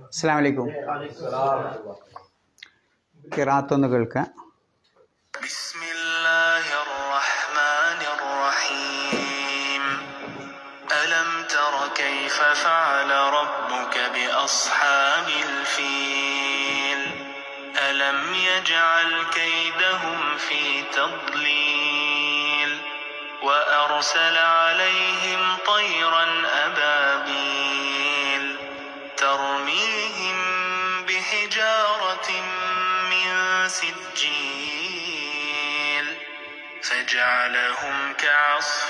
അസ്സാം വലൈക്കും കിറാത്തൊന്ന് കേൾക്കാം بسم الله الرحمن الرحيم ألم تر كيف فعل ربك بأصحاب الفيل ألم يجعل كيدهم في تضليل وأرسل عليهم طيرا أبابيل ترميهم بحجارة من سجيل فجعلهم كعصف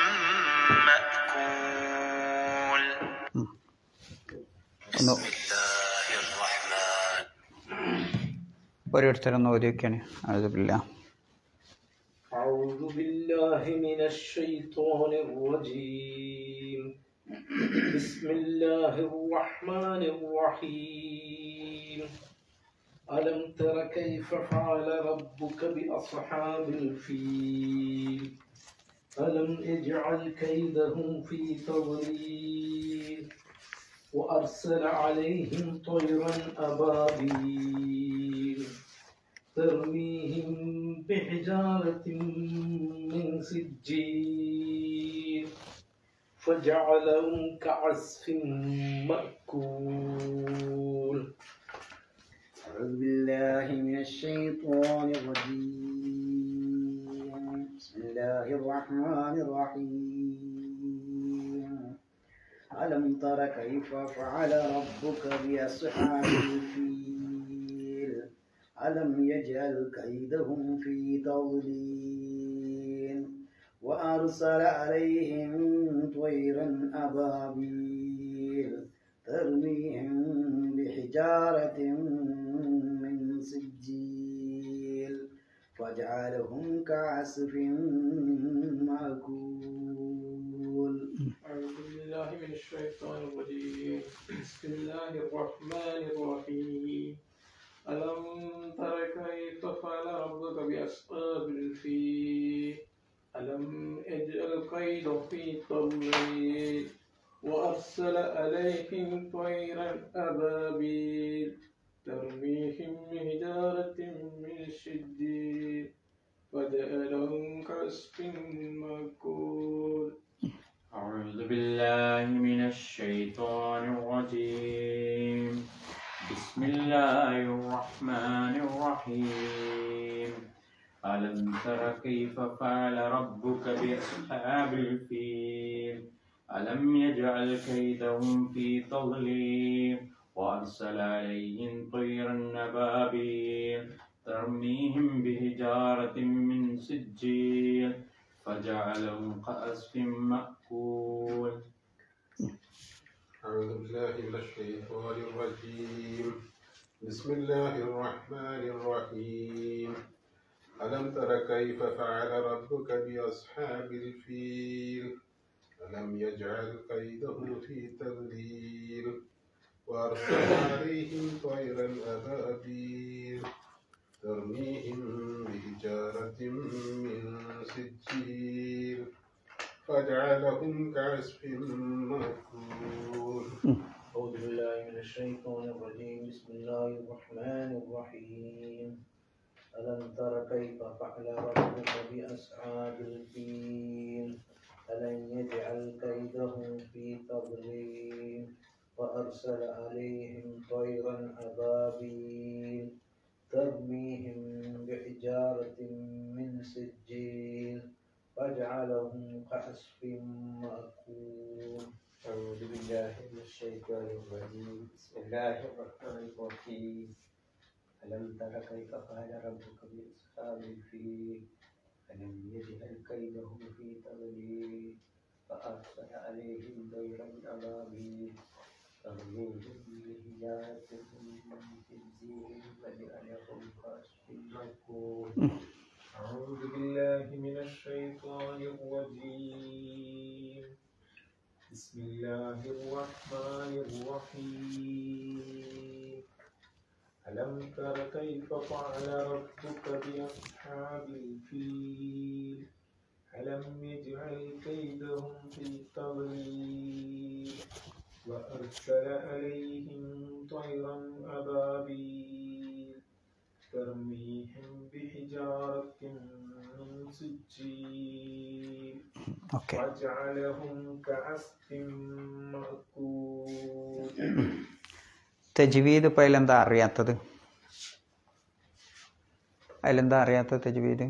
مأكول ഒന്ന് بسم الله الرحمن ഓരോരുത്തരൊന്ന് ഓതിയൊക്കെയാണ് അതുമില്ല أعوذ بالله من الشيطان الرجيم بسم الله الرحمن الرحيم ألم تر كيف فعل ربك بأصحاب الفيل ألم يجعل كيدهم في تضليل وأرسل عليهم طيرا أبابيل ترميهم بحجارة من سجيل فجعلهم كعصف مأكول أعوذ بالله من الشيطان الرجيم بسم الله الرحمن الرحيم ألم تر كيف فعل ربك بأصحاب الفيل ألم يجعل كيدهم في تضليل وأرسل عليهم طيرا أبابيل ترميهم بحجارة من سجيل فجعلهم كعصف مأكول أعوذ بالله من الشيطان الرجيم بسم الله الرحمن الرحيم ألم تر كيف فعل ربك بأصحاب الفيل ألم يجعل كيد في تضليل وأرسل عليهم طيرا أبابيل ترميهم بحجارة من شديد فجعلهم كعصف مأكول أعوذ بالله من الشيطان الرجيم بسم الله الرحمن الرحيم ألم تر كيف فعل ربك بأصحاب الفيل ألم يجعل كيدهم في تضليل وأرسل عليهم طيرا أبابيل ترميهم بحجارة من سجيل فجعلهم كعصف مأكول أعوذ بالله من الشيطان الرجيم بسم الله الرحمن الرحيم ألم تر كيف فعل ربك بأصحاب الفيل ألم يجعل كيدهم في تضليل وأرسل عليهم طيرا أبابيل ترميهم بحجارة من سجيل فجعلهم كعصف مأكول أعوذ بالله من الشيطان الرجيم بسم الله الرحمن الرحيم ألم تر كيف فعل ربك بأصحاب الفيل ألم يجعل كيدهم في تضليل وأرسل عليهم طيرا أبابيل ترميهم بحجارة من سجيل فجعلهم كعصف مأكول أعوذ بالله من الشيطان الرجيم بسم الله الرحمن الرحيم ألم تر كيف فعل ربك بأصحاب الفيل ألم يجعل كيدهم في تضليل فأرسل عليهم طيرا أبابيل ترميهم بحجارة من سجيل فجعلهم كعصف مأكول أعوذ بالله من الشيطان الرجيم بسم الله الرحمن الرحيم ألم تر كيف فعل ربك بأصحاب الفيل ألم يجعل كيدهم في تضليل وأرسل عليهم طيرا ഓക്കെ فجعلهم كعصف مأكول തജ്വീദ് ഇപ്പോൾ അതിലെന്താ അറിയാത്തത് അതിലെന്താ അറിയാത്തത് തജ്വീദ്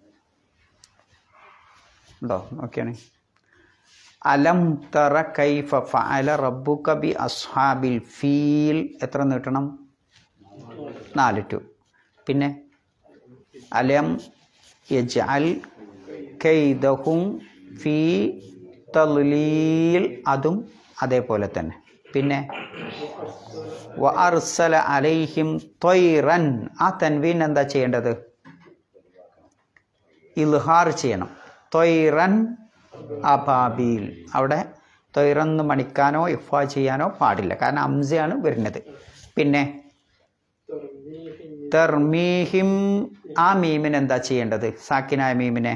ഉണ്ടോ നോക്കിയാണ് അലം തറ കൈഫ ഫഅല റബ്ബുക ബി അസ്ഹാബിൽ ഫീൽ എത്ര നീട്ടണം നാല് ടു പിന്നെ അലം യജ്അൽ കൈദഹും ഫീ തദ്ലീൽ അതും അതേപോലെ തന്നെ പിന്നെ വ അർസല അലൈഹിം ത്വയ്റൻ ആ തൻവീൻ എന്താ ചെയ്യേണ്ടത് ഇൽഹാർ ചെയ്യണം ത്വയ്റൻ അബാബീൽ അവിടെ ത്വയ്റന്ന് മണിക്കാനോ ഇഫ ചെയ്യാനോ പാടില്ല കാരണം അംസയാണ് വരുന്നത് പിന്നെ തെർമീഹിം ആ മീമിന് എന്താ ചെയ്യേണ്ടത് സാക്കിനായ മീമിനെ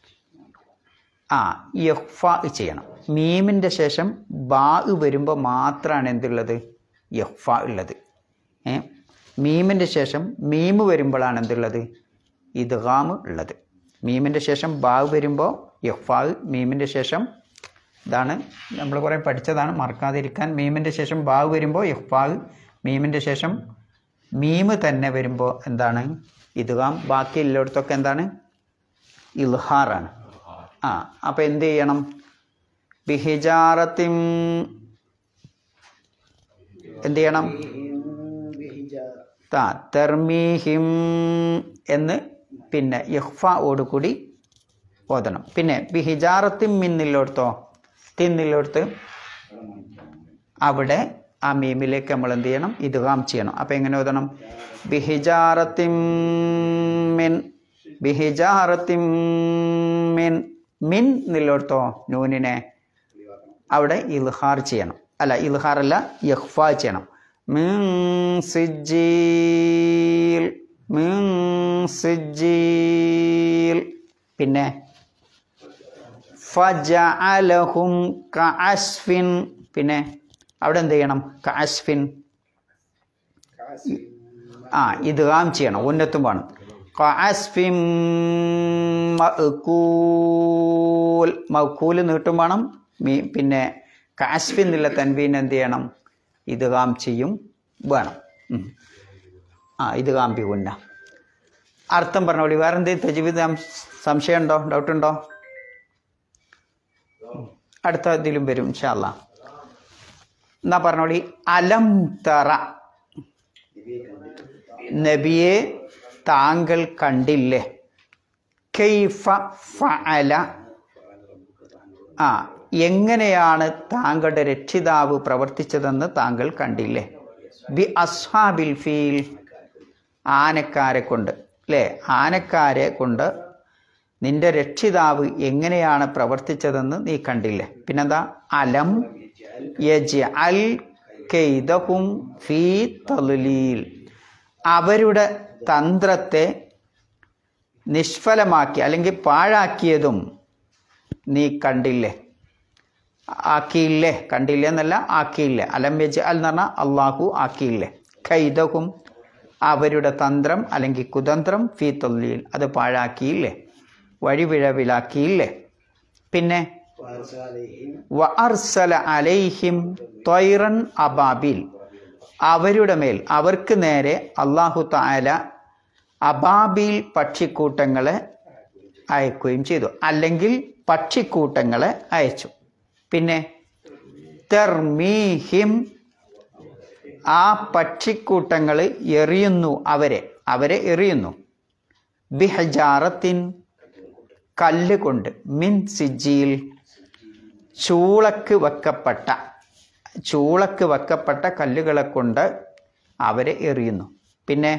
ആ യഹ്ഫ ചെയ്യണം മീമിൻ്റെ ശേഷം ബാ വരുമ്പോൾ മാത്രമാണ് എന്തുള്ളത് യഹ്ഫ ഉള്ളത് ഏ മീമിൻ്റെ ശേഷം മീമ് വരുമ്പോഴാണ് എന്തുള്ളത് ഇദ്ഗാം ഉള്ളത് മീമിൻ്റെ ശേഷം ബാ വരുമ്പോൾ യഹ്ഫാ മീമിൻ്റെ ശേഷം ഇതാണ് നമ്മൾ കുറേ പഠിച്ചതാണ് മറക്കാതിരിക്കാൻ മീമിൻ്റെ ശേഷം ബാ വരുമ്പോൾ യഹ്ഫാ മീമിൻ്റെ ശേഷം മീമ് തന്നെ വരുമ്പോൾ എന്താണ് ഇദ്ഗാം ബാക്കി എല്ലായിടത്തൊക്കെ എന്താണ് ഇൽഹാറാണ് ആ അപ്പം എന്ത് ചെയ്യണം ബിഹിജാറത്തിം എന്ത് ചെയ്യണം ബിഹിജാർ താ തെർമീഹിം എന്ന് പിന്നെ യഹ്ഫോട് കൂടി ഓതണം പിന്നെ ബിഹിജാറത്തിൻ മിന്നില്ലോടത്തോ തിന്നില്ലോടത്ത് അവിടെ ആ മീമിലേക്ക് നമ്മൾ എന്ത് ചെയ്യണം ഇദ്ഗാം ചെയ്യണം അപ്പം എങ്ങനെ ഓതണം ബിഹിജാറത്തിൻ മിൻ ബിഹിജാറത്തിൻ മിൻ മിൻ നില്ലോടത്തോ നൂനിനെ അവിടെ ഇൽഹാർ ചെയ്യണം അല്ല ഇൽഹാർ അല്ല യഹ്ഫ ചെയ്യണം മിൻ സിജ്ജീൽ മിൻ സിജ്ജീൽ പിന്നെ ഫജഅലഹും കഅസ്ഫിൻ പിന്നെ അവിടെ എന്ത് ചെയ്യണം കഅസ്ഫിൻ ആ ഇദ്ഗാം ചെയ്യണം ഉന്നത്തും വേണം കഅസ്ഫിൻ മഅ്കൂൽ മഅ്കൂൽ നീട്ടും വേണം മീ- പിന്നെ കാസ്ഫിൻ എന്നുള്ള തൻവീൻ എന്ത് ചെയ്യണം ഇദ്ഗാം ചെയ്യും വേണം ഉം. ആ ഇദ്ഗാം ബി ഉന്ന അർത്ഥം പറഞ്ഞോളി വേറെ എന്തെങ്കിലും തജ്വീദ് സംശയം ഉണ്ടോ ഡൗട്ട് ഉണ്ടോ അടുത്ത ഇതിലും വരും ഇൻഷാല്ല എന്നാ പറഞ്ഞോളി അലം തറ നബിയെ താങ്കൾ കണ്ടില്ലേ കൈഫ ഫഅല ആ എങ്ങനെയാണ് താങ്കളുടെ രക്ഷിതാവ് പ്രവർത്തിച്ചതെന്ന് താങ്കൾ കണ്ടില്ലേ ബി അസ്ഹാബിൽ ഫീൽ ആനക്കാരെ കൊണ്ട് അല്ലേ ആനക്കാരെ കൊണ്ട് നിന്റെ രക്ഷിതാവ് എങ്ങനെയാണ് പ്രവർത്തിച്ചതെന്ന് നീ കണ്ടില്ലേ പിന്നെന്താ അലം യജ് അൽ കെയ്തഹും ഫീ തലുലീൽ അവരുടെ തന്ത്രത്തെ നിഷ്ഫലമാക്കി അല്ലെങ്കിൽ പാഴാക്കിയതും നീ കണ്ടില്ലേ ആക്കിയില്ലേ കണ്ടില്ലേ എന്നല്ല ആക്കിയില്ലേ അലം യജ് അൽ എന്ന് പറഞ്ഞാൽ അള്ളാഹു ആക്കിയില്ലേ കൈതഹും അവരുടെ തന്ത്രം അല്ലെങ്കിൽ കുതന്ത്രം ഫീ തൊല്ലിയിൽ അത് പാഴാക്കിയില്ലേ വഴിവിഴവിലാക്കിയില്ലേ പിന്നെ ഫാർസാലയും വ അർസല അലൈഹിം ത്വയ്റൻ അബാബിൽ അവരുടെ മേൽ അവർക്ക് നേരെ അള്ളാഹു താല അബാബിൽ പക്ഷിക്കൂട്ടങ്ങളെ അയക്കുകയും ചെയ്തു അല്ലെങ്കിൽ പക്ഷിക്കൂട്ടങ്ങളെ അയച്ചു പിന്നെ തെർമീഹിം ആ പക്ഷിക്കൂട്ടങ്ങൾ എറിയുന്നു അവരെ അവരെ എറിയുന്നു ബിഹജാറത്തിൻ കല്ല് കൊണ്ട് മിൻ സിജിയിൽ ചൂളക്ക് വെക്കപ്പെട്ട ചൂളക്ക് വെക്കപ്പെട്ട കല്ലുകളെ കൊണ്ട് അവരെ എറിയുന്നു പിന്നെ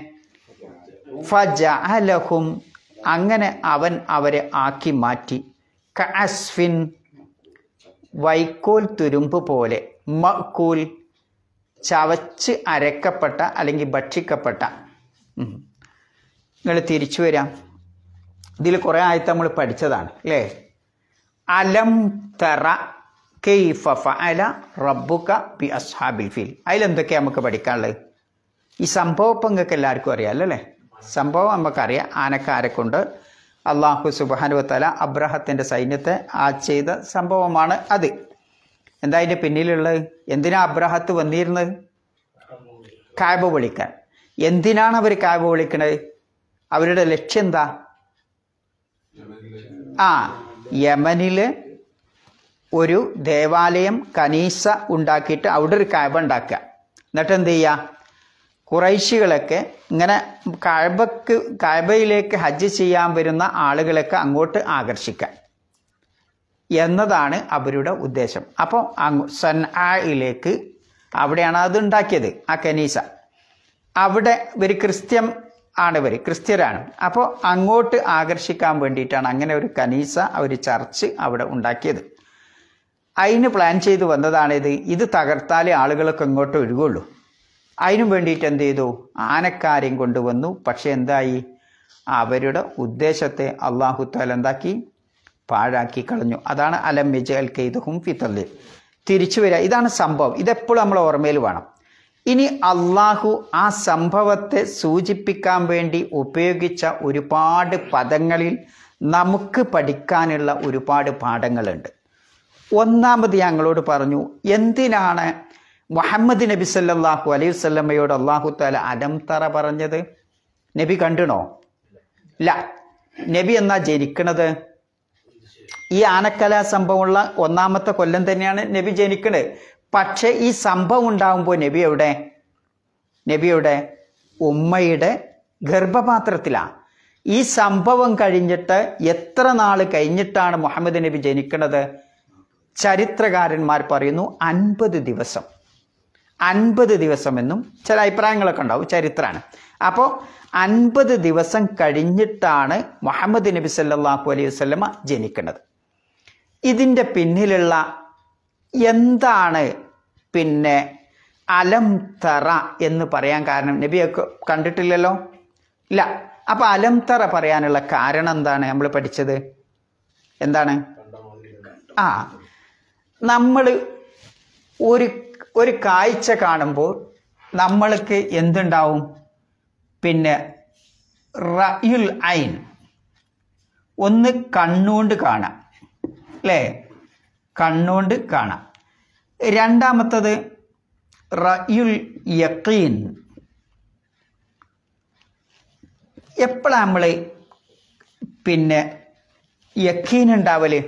ഫജഅലഹും അങ്ങനെ അവൻ അവരെ ആക്കി മാറ്റി കഅസ്ഫിൻ വൈക്കോൽ തുരുമ്പ് പോലെ മക്കൂൽ ചവച്ച് അരക്കപ്പെട്ട അല്ലെങ്കിൽ ഭക്ഷിക്കപ്പെട്ട നിങ്ങൾ തിരിച്ചു വരാം ഇതിൽ കുറേ ആയത്ത് നമ്മൾ പഠിച്ചതാണ് അല്ലേ അലം തറ കെയ്ഫ ഫഅല റബ്ബുക ബി അസ്ഹാബിൽ ഫീൽ അതിലെന്തൊക്കെയാണ് നമുക്ക് പഠിക്കാനുള്ളത് ഈ സംഭവം ഇപ്പം നിങ്ങൾക്ക് എല്ലാവർക്കും അറിയാമല്ലോ അല്ലേ സംഭവം നമുക്കറിയാം ആനക്കാരെ കൊണ്ട് അള്ളാഹു സുബാനുവത്തല അബ്രഹത്തിൻ്റെ സൈന്യത്തെ ആ ചെയ്ത സംഭവമാണ് അത് എന്താ അതിൻ്റെ പിന്നിലുള്ളത് എന്തിനാ അബ്രഹത്ത് വന്നിരുന്നത് കാബ വിളിക്കാൻ എന്തിനാണ് അവർ കാബ വിളിക്കുന്നത് അവരുടെ ലക്ഷ്യം എന്താ ആ യമനില് ഒരു ദേവാലയം കനീസ ഉണ്ടാക്കിയിട്ട് അവിടെ ഒരു കാബ ഉണ്ടാക്കുക എന്നിട്ട് എന്ത് ചെയ്യുക കുറൈശികളൊക്കെ ഇങ്ങനെ കാബക്ക് കാബയിലേക്ക് ഹജ്ജ് ചെയ്യാൻ വരുന്ന ആളുകളൊക്കെ അങ്ങോട്ട് ആകർഷിക്കാൻ എന്നതാണ് അവരുടെ ഉദ്ദേശം അപ്പോൾ അങ്ങ് സൻആയിലേക്ക് അവിടെയാണ് അത് ഉണ്ടാക്കിയത് ആ കനീസ അവിടെ ഇവർ ക്രിസ്ത്യൻ ആണ് ഇവർ ക്രിസ്ത്യരാണ് അപ്പോൾ അങ്ങോട്ട് ആകർഷിക്കാൻ വേണ്ടിയിട്ടാണ് അങ്ങനെ ഒരു കനീസ ഒരു ചർച്ച് അവിടെ ഉണ്ടാക്കിയത് അതിന് പ്ലാൻ ചെയ്ത് വന്നതാണിത് ഇത് തകർത്താലേ ആളുകളൊക്കെ ഇങ്ങോട്ട് ഒഴുകുള്ളൂ അതിനും വേണ്ടിയിട്ട് എന്ത് ചെയ്തു ആനക്കാരെയും കൊണ്ടുവന്നു പക്ഷെ എന്തായി അവരുടെ ഉദ്ദേശത്തെ അള്ളാഹു താല എന്താക്കി പാഴാക്കി കളഞ്ഞു അതാണ് അലം വിജയൽ കെയ്തുഹും ഫിത്തല്ല് തിരിച്ചു വരിക ഇതാണ് സംഭവം ഇതെപ്പോഴും നമ്മൾ ഓർമ്മയിൽ വേണം ഇനി അള്ളാഹു ആ സംഭവത്തെ സൂചിപ്പിക്കാൻ വേണ്ടി ഉപയോഗിച്ച ഒരുപാട് പദങ്ങളിൽ നമുക്ക് പഠിക്കാനുള്ള ഒരുപാട് പാഠങ്ങളുണ്ട് ഒന്നാമത് ഞങ്ങളോട് പറഞ്ഞു എന്തിനാണ് മുഹമ്മദ് നബി സല്ലല്ലാഹു അലൈഹി വസല്ലമയോട് അള്ളാഹു താല അലംതറ പറഞ്ഞത് നബി കണ്ടിണോ ഇല്ല നബി എന്നാ ജനിക്കണത് ഈ ആനക്കലാ സംഭവമുള്ള ഒന്നാമത്തെ കൊല്ലം തന്നെയാണ് നബി ജനിക്കുന്നത് പക്ഷേ ഈ സംഭവം ഉണ്ടാകുമ്പോൾ നബി എവിടെ നബി എവിടെ ഉമ്മയുടെ ഗർഭപാത്രത്തിലാണ് ഈ സംഭവം കഴിഞ്ഞിട്ട് എത്ര നാൾ കഴിഞ്ഞിട്ടാണ് മുഹമ്മദ് നബി ജനിക്കുന്നത് ചരിത്രകാരന്മാർ പറയുന്നു അൻപത് ദിവസം അൻപത് ദിവസമെന്നും ചില അഭിപ്രായങ്ങളൊക്കെ ഉണ്ടാവും ചരിത്രമാണ് അപ്പോൾ അൻപത് ദിവസം കഴിഞ്ഞിട്ടാണ് മുഹമ്മദ് നബി സല്ലല്ലാഹു അലൈഹി വസല്ലമ ജനിക്കുന്നത് ഇതിൻ്റെ പിന്നിലുള്ള എന്താണ് പിന്നെ അലം തറ എന്ന് പറയാൻ കാരണം നബിയൊക്കെ കണ്ടിട്ടില്ലല്ലോ ഇല്ല അപ്പൊ അലം തറ പറയാനുള്ള കാരണം എന്താണ് നമ്മൾ പഠിച്ചത് എന്താണ് ആ നമ്മൾ ഒരു ഒരു കാഴ്ച കാണുമ്പോൾ നമ്മൾക്ക് എന്തുണ്ടാവും പിന്നെ റയുൽ ഐൻ ഒന്ന് കണ്ണുകൊണ്ട് കാണാം അല്ലേ കണ്ണുകൊണ്ട് കാണാം രണ്ടാമത്തത് റയുൽ യക്കീൻ എപ്പോഴാണ് നമ്മൾ പിന്നെ യക്കീൻ ഉണ്ടാവല്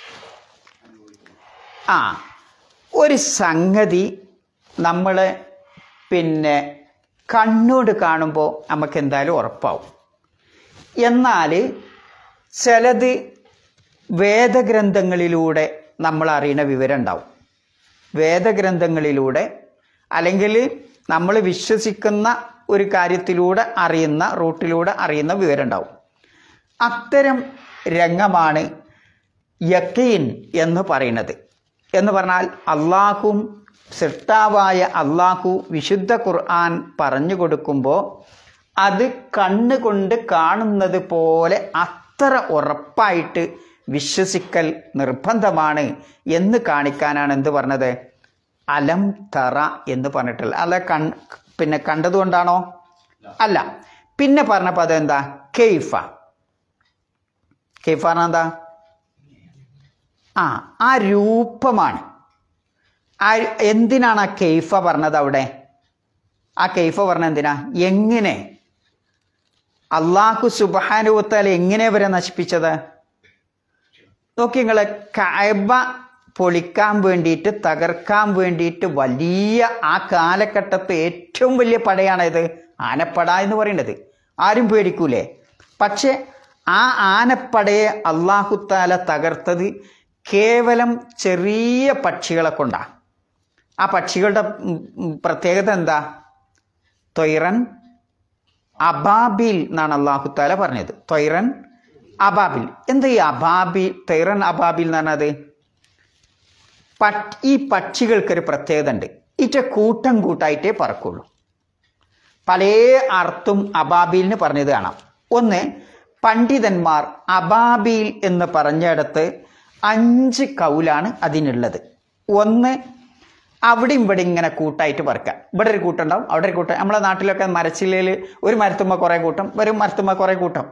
ആ ഒരു സംഗതി നമ്മൾ പിന്നെ കണ്ണോട് കാണുമ്പോൾ നമുക്ക് എന്തായാലും ഉറപ്പാവും എന്നാൽ ചിലത് വേദഗ്രന്ഥങ്ങളിലൂടെ നമ്മൾ അറിയുന്ന വിവരം ഉണ്ടാവും വേദഗ്രന്ഥങ്ങളിലൂടെ അല്ലെങ്കിൽ നമ്മൾ വിശ്വസിക്കുന്ന ഒരു കാര്യത്തിലൂടെ അറിയുന്ന റൂട്ടിലൂടെ അറിയുന്ന വിവരം ഉണ്ടാവും അത്തരം രംഗമാണ് യക്കീൻ എന്ന് പറയുന്നത് എന്ന് പറഞ്ഞാൽ അള്ളാഹും സൃഷ്ടാവായ അള്ളാഹു വിശുദ്ധ ഖുർആൻ പറഞ്ഞു കൊടുക്കുമ്പോൾ അത് കണ്ണുകൊണ്ട് കാണുന്നത് പോലെ അത്ര ഉറപ്പായിട്ട് വിശ്വസിക്കൽ നിർബന്ധമാണ് എന്ന് കാണിക്കാനാണ് എന്ത് പറഞ്ഞത് അലം തറ എന്ന് പറഞ്ഞിട്ടുള്ളത് അല്ല കൺ പിന്നെ കണ്ടതുകൊണ്ടാണോ അല്ല പിന്നെ പറഞ്ഞ പദം എന്താ കെയ്ഫ കെയ്ഫ പറഞ്ഞാൽ എന്താ ആ ആ രൂപമാണ് ആ എന്തിനാണ് ആ കെയ്ഫ പറഞ്ഞത് അവിടെ ആ കെയ്ഫ പറഞ്ഞ എന്തിനാ എങ്ങനെ അള്ളാഹു സുബാനുവത്താൽ എങ്ങനെ വരെ നശിപ്പിച്ചത് നോക്കി നിങ്ങളെ കഅബ പൊളിക്കാൻ വേണ്ടിയിട്ട് തകർക്കാൻ വേണ്ടിയിട്ട് വലിയ ആ കാലഘട്ടത്തെ ഏറ്റവും വലിയ പടയാണിത് ആനപ്പട എന്ന് പറയുന്നത് ആരും പേടിക്കൂലേ പക്ഷെ ആ ആനപ്പടയെ അള്ളാഹുത്താല തകർത്തത് കേവലം ചെറിയ പക്ഷികളെ കൊണ്ടാണ് ആ പക്ഷികളുടെ ഉം, ഉം, പ്രത്യേകത എന്താ തൊയ്റൻ അബാബിൽ എന്നാണ് അള്ളാഹുത്താല പറഞ്ഞത് തൊയ്റൻ അബാബിൽ എന്താ ഈ അബാബി തൊയ്റൻ അബാബിൽ എന്ന് പറഞ്ഞത് പട്ട് ഈ പക്ഷികൾക്കൊരു പ്രത്യേകത ഉണ്ട് ഇറ്റ കൂട്ടം കൂട്ടായിട്ടേ പറക്കുള്ളൂ പല അർത്ഥം അബാബിലിന് പറഞ്ഞത് കാണാം ഒന്ന് പണ്ഡിതന്മാർ അബാബിൽ എന്ന് പറഞ്ഞിടത്ത് അഞ്ച് കൗലാണ് അതിനുള്ളത് ഒന്ന് അവിടെ ഇവിടെ ഇങ്ങനെ കൂട്ടായിട്ട് പറക്കുക ഇവിടെ ഒരു കൂട്ടം ഉണ്ടാവും അവിടെ ഒരു കൂട്ടം നമ്മളെ നാട്ടിലൊക്കെ മരച്ചില്ലയിൽ ഒരു മരത്തുമ്മ കുറേ കൂട്ടം ഒരു മരത്തുമ്മ കുറേ കൂട്ടം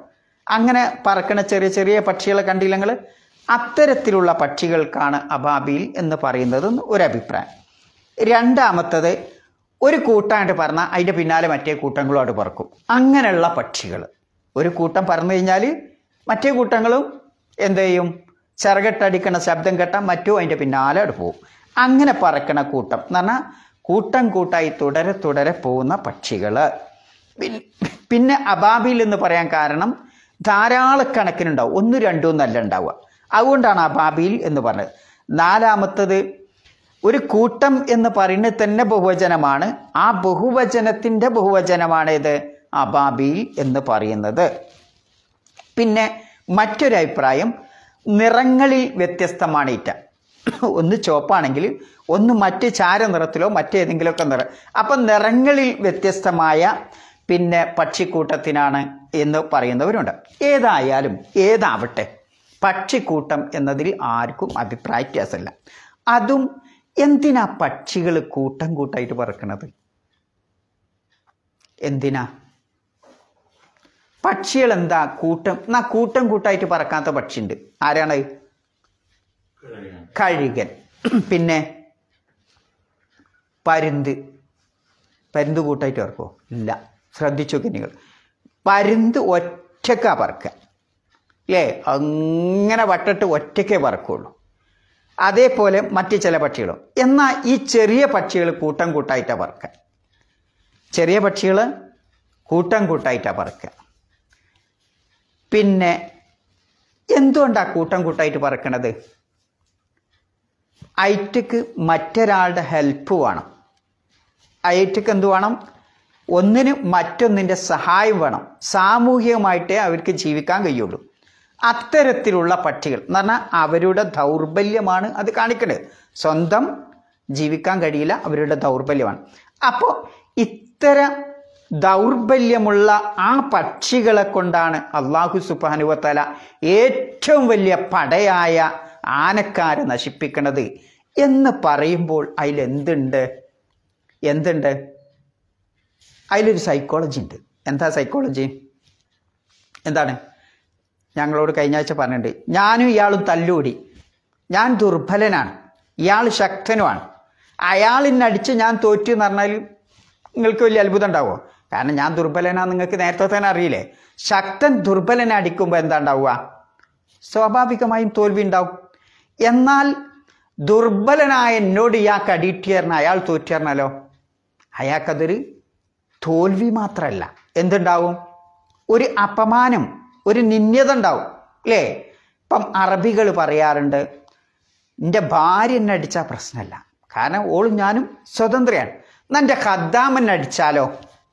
അങ്ങനെ പറക്കണ ചെറിയ ചെറിയ പക്ഷികളെ കണ്ടില്ല നിങ്ങൾ അത്തരത്തിലുള്ള പക്ഷികൾക്കാണ് അബാബിൽ എന്ന് പറയുന്നത് ഒരഭിപ്രായം രണ്ടാമത്തത് ഒരു കൂട്ടമായിട്ട് പറഞ്ഞാൽ അതിൻ്റെ പിന്നാലെ മറ്റേ കൂട്ടങ്ങളുമായിട്ട് പറക്കും അങ്ങനെയുള്ള പക്ഷികൾ ഒരു കൂട്ടം പറന്നു കഴിഞ്ഞാൽ മറ്റേ കൂട്ടങ്ങളും എന്ത് ചെയ്യും ചിറകട്ടടിക്കണ ശബ്ദം കേട്ടാൽ മറ്റും അതിൻ്റെ പിന്നാലെ അവിടെ പോകും അങ്ങനെ പറക്കണ കൂട്ടം എന്ന് പറഞ്ഞാൽ കൂട്ടം കൂട്ടായി തുടരെ തുടരെ പോകുന്ന പക്ഷികൾ പിന്നെ അബാബിൽ എന്ന് പറയാൻ കാരണം ധാരാളക്കണക്കിനുണ്ടാവും ഒന്നും രണ്ടും എന്നല്ല ഉണ്ടാവുക അതുകൊണ്ടാണ് അബാബിൽ എന്ന് പറഞ്ഞത് നാലാമത്തത് ഒരു കൂട്ടം എന്ന് പറയുന്നത് തന്നെ ബഹുവചനമാണ് ആ ബഹുവചനത്തിൻ്റെ ബഹുവചനമാണ് ഇത് അബാബിൽ എന്ന് പറയുന്നത് പിന്നെ മറ്റൊരു അഭിപ്രായം നിറങ്ങളിൽ വ്യത്യസ്തമാണ് ഈറ്റ ഒന്ന് ചുവപ്പാണെങ്കിൽ ഒന്ന് മറ്റ് ചാരനിറത്തിലോ മറ്റേതെങ്കിലുമൊക്കെ നിറം അപ്പം നിറങ്ങളിൽ വ്യത്യസ്തമായ പിന്നെ പക്ഷിക്കൂട്ടത്തിനാണ് എന്ന് പറയുന്നവരുണ്ട് ഏതായാലും ഏതാവട്ടെ പക്ഷിക്കൂട്ടം എന്നതിൽ ആർക്കും അഭിപ്രായ വ്യത്യാസമില്ല അതും എന്തിനാ പക്ഷികൾ കൂട്ടം കൂട്ടായിട്ട് പറക്കണത് എന്തിനാ പക്ഷികൾ എന്താ കൂട്ടം എന്നാ കൂട്ടം കൂട്ടായിട്ട് പറക്കാത്ത പക്ഷിയുണ്ട് ആരാണ് കഴുകൻ പിന്നെ പരുന്ത് പരുന്ത് കൂട്ടായിട്ട് പറക്കോ ഇല്ല ശ്രദ്ധിച്ചു നിങ്ങൾ പരുന്ത് ഒറ്റക്കാ പറക്കുക അല്ലേ അങ്ങനെ വട്ടിട്ട് ഒറ്റക്കേ പറക്കുള്ളൂ അതേപോലെ മറ്റ് ചില പക്ഷികളും എന്നാൽ ഈ ചെറിയ പക്ഷികൾ കൂട്ടം കൂട്ടായിട്ടാണ് പറക്കുക ചെറിയ പക്ഷികൾ കൂട്ടം കൂട്ടായിട്ടാണ് പറക്കുക പിന്നെ എന്തുകൊണ്ടാണ് കൂട്ടം കൂട്ടായിട്ട് പറക്കണത് ഐറ്റക്ക് മറ്റൊരാളുടെ ഹെൽപ്പ് വേണം ഐറ്റക്ക് എന്ത് വേണം ഒന്നിന് മറ്റൊന്നിൻ്റെ സഹായം വേണം സാമൂഹികമായിട്ടേ അവർക്ക് ജീവിക്കാൻ കഴിയുള്ളൂ അത്തരത്തിലുള്ള പക്ഷികൾ എന്ന് പറഞ്ഞാൽ അവരുടെ ദൗർബല്യമാണ് അത് കാണിക്കുന്നത് സ്വന്തം ജീവിക്കാൻ കഴിയില്ല അവരുടെ ദൗർബല്യമാണ് അപ്പോൾ ഇത്തരം ദൗർബല്യമുള്ള ആ പക്ഷികളെ കൊണ്ടാണ് അള്ളാഹു സുബാനുവത്തല ഏറ്റവും വലിയ പടയായ ആനക്കാരെ നശിപ്പിക്കുന്നത് എന്ന് പറയുമ്പോൾ അതിലെന്തുണ്ട് എന്തുണ്ട് അതിലൊരു സൈക്കോളജി ഉണ്ട് എന്താ സൈക്കോളജി എന്താണ് ഞങ്ങളോട് കഴിഞ്ഞ ആഴ്ച പറഞ്ഞിട്ടുണ്ട് ഞാനും ഇയാളും തല്ലൂടി ഞാൻ ദുർബലനാണ് ഇയാൾ ശക്തനുമാണ് അയാളിനടിച്ച് ഞാൻ തോറ്റു എന്ന് പറഞ്ഞാൽ നിങ്ങൾക്ക് വലിയ അത്ഭുതം ഉണ്ടാവുമോ കാരണം ഞാൻ ദുർബലനാന്ന് നിങ്ങൾക്ക് നേരത്തെ തന്നെ അറിയില്ലേ ശക്തൻ ദുർബലനെ അടിക്കുമ്പോൾ എന്താ ഉണ്ടാവുക സ്വാഭാവികമായും തോൽവി ഉണ്ടാവും എന്നാൽ ദുർബലനായ എന്നോട് ഇയാൾക്ക് അടിയിട്ടിയറിഞ്ഞ അയാൾ തോറ്റിയറിഞ്ഞാലോ അയാൾക്കതൊരു തോൽവി മാത്രമല്ല എന്തുണ്ടാവും ഒരു അപമാനം ഒരു നിന്യത ഉണ്ടാവും അല്ലേ ഇപ്പം അറബികൾ പറയാറുണ്ട് എൻ്റെ ഭാര്യ എന്നെ അടിച്ചാൽ പ്രശ്നമല്ല കാരണം ഓളും ഞാനും സ്വതന്ത്രയാണ് എന്നാൽ എൻ്റെ ഖദ്ദാമൻ അടിച്ചാലോ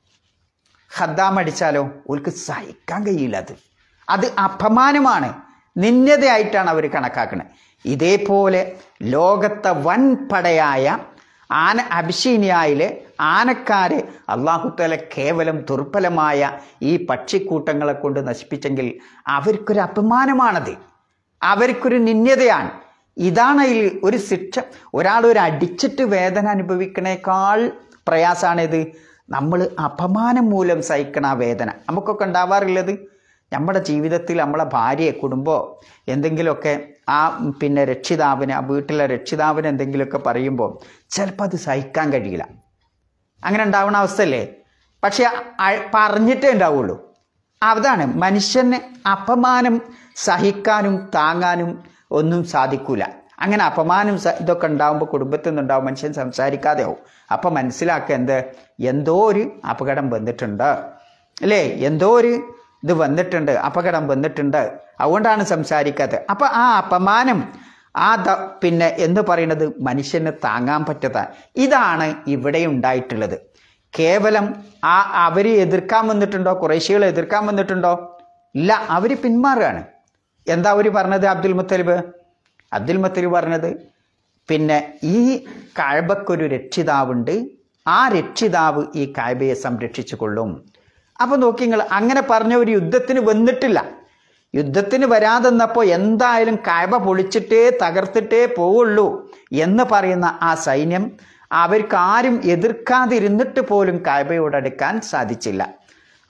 ഖദ്ദാം അടിച്ചാലോ ഓൾക്ക് സഹിക്കാൻ കഴിയില്ല അത് അത് അപമാനമാണ് നിന്യതയായിട്ടാണ് അവർ കണക്കാക്കുന്നത് ഇതേപോലെ ലോകത്തെ വൻ പടയായ ആന അബിഷീനിയായിലെ ആനക്കാരെ അള്ളാഹുത്തല കേവലം ദുർബലമായ ഈ പക്ഷിക്കൂട്ടങ്ങളെ കൊണ്ട് നശിപ്പിച്ചെങ്കിൽ അവർക്കൊരു അപമാനമാണത് അവർക്കൊരു നിന്യതയാണ് ഇതാണ് അതിൽ ഒരു ശിക്ഷ ഒരാൾ ഒരു അടിച്ചിട്ട് വേദന അനുഭവിക്കണേക്കാൾ പ്രയാസമാണിത് നമ്മൾ അപമാനം മൂലം സഹിക്കണ ആ വേദന നമുക്കൊക്കെ ഉണ്ടാവാറുള്ളത് നമ്മുടെ ജീവിതത്തിൽ നമ്മളെ ഭാര്യയെ കുടുംബമോ എന്തെങ്കിലുമൊക്കെ ആ പിന്നെ രക്ഷിതാവിന് ആ വീട്ടിലെ രക്ഷിതാവിന് എന്തെങ്കിലുമൊക്കെ പറയുമ്പോൾ ചിലപ്പോൾ അത് സഹിക്കാൻ കഴിയില്ല അങ്ങനെ ഉണ്ടാവുന്ന അവസ്ഥയല്ലേ പക്ഷെ അ- പറഞ്ഞിട്ടേ ഉണ്ടാവുള്ളൂ അതാണ് മനുഷ്യന് അപമാനം സഹിക്കാനും താങ്ങാനും ഒന്നും സാധിക്കൂല അങ്ങനെ അപമാനം സ- ഇതൊക്കെ ഉണ്ടാവുമ്പോൾ കുടുംബത്തിൽ നിന്നുണ്ടാവും മനുഷ്യൻ സംസാരിക്കാതെ ആവും അപ്പം മനസ്സിലാക്കുക എന്ത് എന്തോ ഒരു അപകടം വന്നിട്ടുണ്ട് അല്ലേ എന്തോ ഒരു ഇത് വന്നിട്ടുണ്ട് അപകടം വന്നിട്ടുണ്ട് അതുകൊണ്ടാണ് സംസാരിക്കാത്തത് അപ്പം ആ അപമാനം ആ ദ പിന്നെ എന്ന് പറയുന്നത് മനുഷ്യന് താങ്ങാൻ പറ്റാത്ത ഇതാണ് ഇവിടെ ഉണ്ടായിട്ടുള്ളത് കേവലം ആ അവർ എതിർക്കാൻ വന്നിട്ടുണ്ടോ കുറേശ്ശികൾ എതിർക്കാൻ വന്നിട്ടുണ്ടോ ഇല്ല അവർ പിന്മാറുകയാണ് എന്താ അവർ പറഞ്ഞത് അബ്ദുൽ മുത്തലിബ് അബ്ദുൽ മുത്തലിബ് പറഞ്ഞത് പിന്നെ ഈ കാഴ്ബക്കൊരു രക്ഷിതാവുണ്ട് ആ രക്ഷിതാവ് ഈ കാഴ്ബയെ സംരക്ഷിച്ചു കൊള്ളും അപ്പോൾ നോക്കി നിങ്ങൾ അങ്ങനെ പറഞ്ഞ ഒരു യുദ്ധത്തിന് വന്നിട്ടില്ല യുദ്ധത്തിന് വരാതെന്നപ്പോൾ എന്തായാലും കായബ പൊളിച്ചിട്ടേ തകർത്തിട്ടേ പോവുള്ളൂ എന്ന് പറയുന്ന ആ സൈന്യം അവർക്ക് ആരും എതിർക്കാതിരുന്നിട്ട് പോലും കായബയോട് അടുക്കാൻ സാധിച്ചില്ല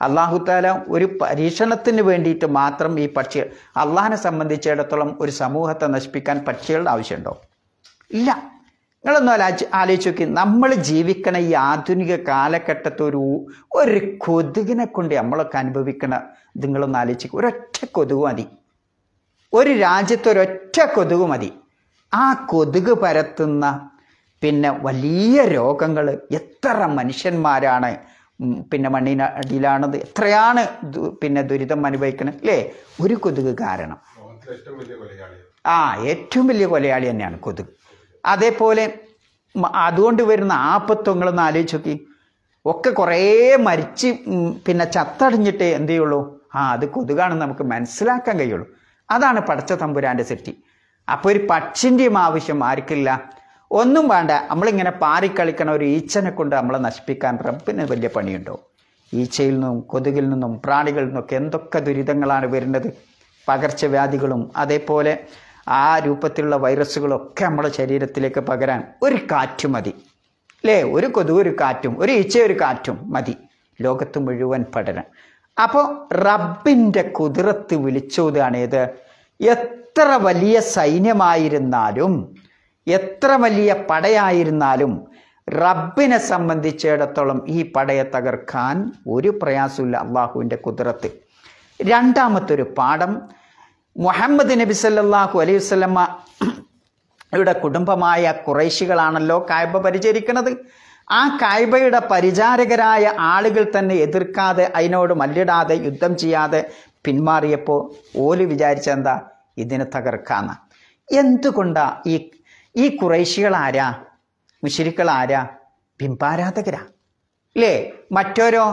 അള്ളാഹുത്താല ഒരു പരീക്ഷണത്തിന് വേണ്ടിയിട്ട് മാത്രം ഈ പക്ഷികൾ അള്ളാഹിനെ സംബന്ധിച്ചിടത്തോളം ഒരു സമൂഹത്തെ നശിപ്പിക്കാൻ പക്ഷികളുടെ ആവശ്യമുണ്ടോ ഇല്ല നിങ്ങളൊന്ന് ആലോചിച്ച് ആലോചിച്ച് നോക്കി നമ്മൾ ജീവിക്കണ ഈ ആധുനിക കാലഘട്ടത്തെ ഒരു ഒരു കൊതുകിനെ കൊണ്ട് നമ്മളൊക്കെ അനുഭവിക്കണ ഇത് നിങ്ങളൊന്ന് ആലോചിക്കുക ഒരൊറ്റ കൊതുക് മതി ഒരു രാജ്യത്ത് ഒരൊറ്റ കൊതുക് മതി ആ കൊതുക് പരത്തുന്ന പിന്നെ വലിയ രോഗങ്ങൾ എത്ര മനുഷ്യന്മാരാണ് ഉം, പിന്നെ മണ്ണിന് അടിയിലാണത് എത്രയാണ് ദു- പിന്നെ ദുരിതം അനുഭവിക്കുന്നത് അല്ലേ ഒരു കൊതുക് കാരണം ലോകത്തിലെ ഏറ്റവും വലിയ കൊലയാളിയാണ് ആ ഏറ്റവും വലിയ കൊലയാളി തന്നെയാണ് കൊതുക് അതേപോലെ മ- അതുകൊണ്ട് വരുന്ന ആപത്വങ്ങളൊന്ന് ആലോചിച്ച് നോക്കി ഒക്കെ കുറേ മരിച്ച് ഉം, പിന്നെ ചത്തടിഞ്ഞിട്ടേ എന്ത് ചെയ്യുള്ളൂ ആ അത് കൊതുകാണെന്ന് നമുക്ക് മനസ്സിലാക്കാൻ കഴിയുള്ളൂ അതാണ് പടച്ച തമ്പുരാൻ്റെ സെറ്റി അപ്പോൾ ഒരു പക്ഷിൻ്റെയും ആവശ്യം ആർക്കില്ല ഒന്നും വേണ്ട നമ്മളിങ്ങനെ പാറിക്കളിക്കണ ഒരു ഈച്ചനെ കൊണ്ട് നമ്മളെ നശിപ്പിക്കാൻ റബ്ബിന് വലിയ പണിയുണ്ടോ ഈച്ചയിൽ നിന്നും കൊതുകിൽ നിന്നും പ്രാണികളിൽ നിന്നൊക്കെ എന്തൊക്കെ ദുരിതങ്ങളാണ് വരുന്നത് പകർച്ചവ്യാധികളും അതേപോലെ ആ രൂപത്തിലുള്ള വൈറസുകളും ഒക്കെ നമ്മുടെ ശരീരത്തിലേക്ക് പകരാൻ ഒരു കാറ്റ് മതി അല്ലേ ഒരു കൊതുക് ഒരു കാറ്റും ഒരു ഈച്ച ഒരു കാറ്റും മതി ലോകത്ത് മുഴുവൻ പടരാൻ അപ്പോൾ റബ്ബിൻ്റെ കുതിരത്ത് വിളിച്ചോതാണ് ഏത് എത്ര വലിയ സൈന്യമായിരുന്നാലും എത്ര വലിയ പടയായിരുന്നാലും റബ്ബിനെ സംബന്ധിച്ചിടത്തോളം ഈ പടയെ തകർക്കാൻ ഒരു പ്രയാസമില്ല അള്ളാഹുവിൻ്റെ കുതിരത്ത് രണ്ടാമത്തൊരു പാഠം മുഹമ്മദ് നബി സല്ലല്ലാഹു അലൈഹി വസല്ലമ യുടെ കുടുംബമായ കുറേശികളാണല്ലോ കായ്ബ പരിചരിക്കുന്നത് ആ കായ്ബയുടെ പരിചാരകരായ ആളുകൾ തന്നെ എതിർക്കാതെ അതിനോട് മല്ലിടാതെ യുദ്ധം ചെയ്യാതെ പിന്മാറിയപ്പോൾ ഓല് വിചാരിച്ച എന്താ ഇതിനെ തകർക്കാന്ന് എന്തുകൊണ്ടാ ഈ ഈ കുറേശികൾ ആരാ മുഷിരിക്കൾ ആരാ ബിംബാരാധകരാ ഇല്ലേ മറ്റോരോ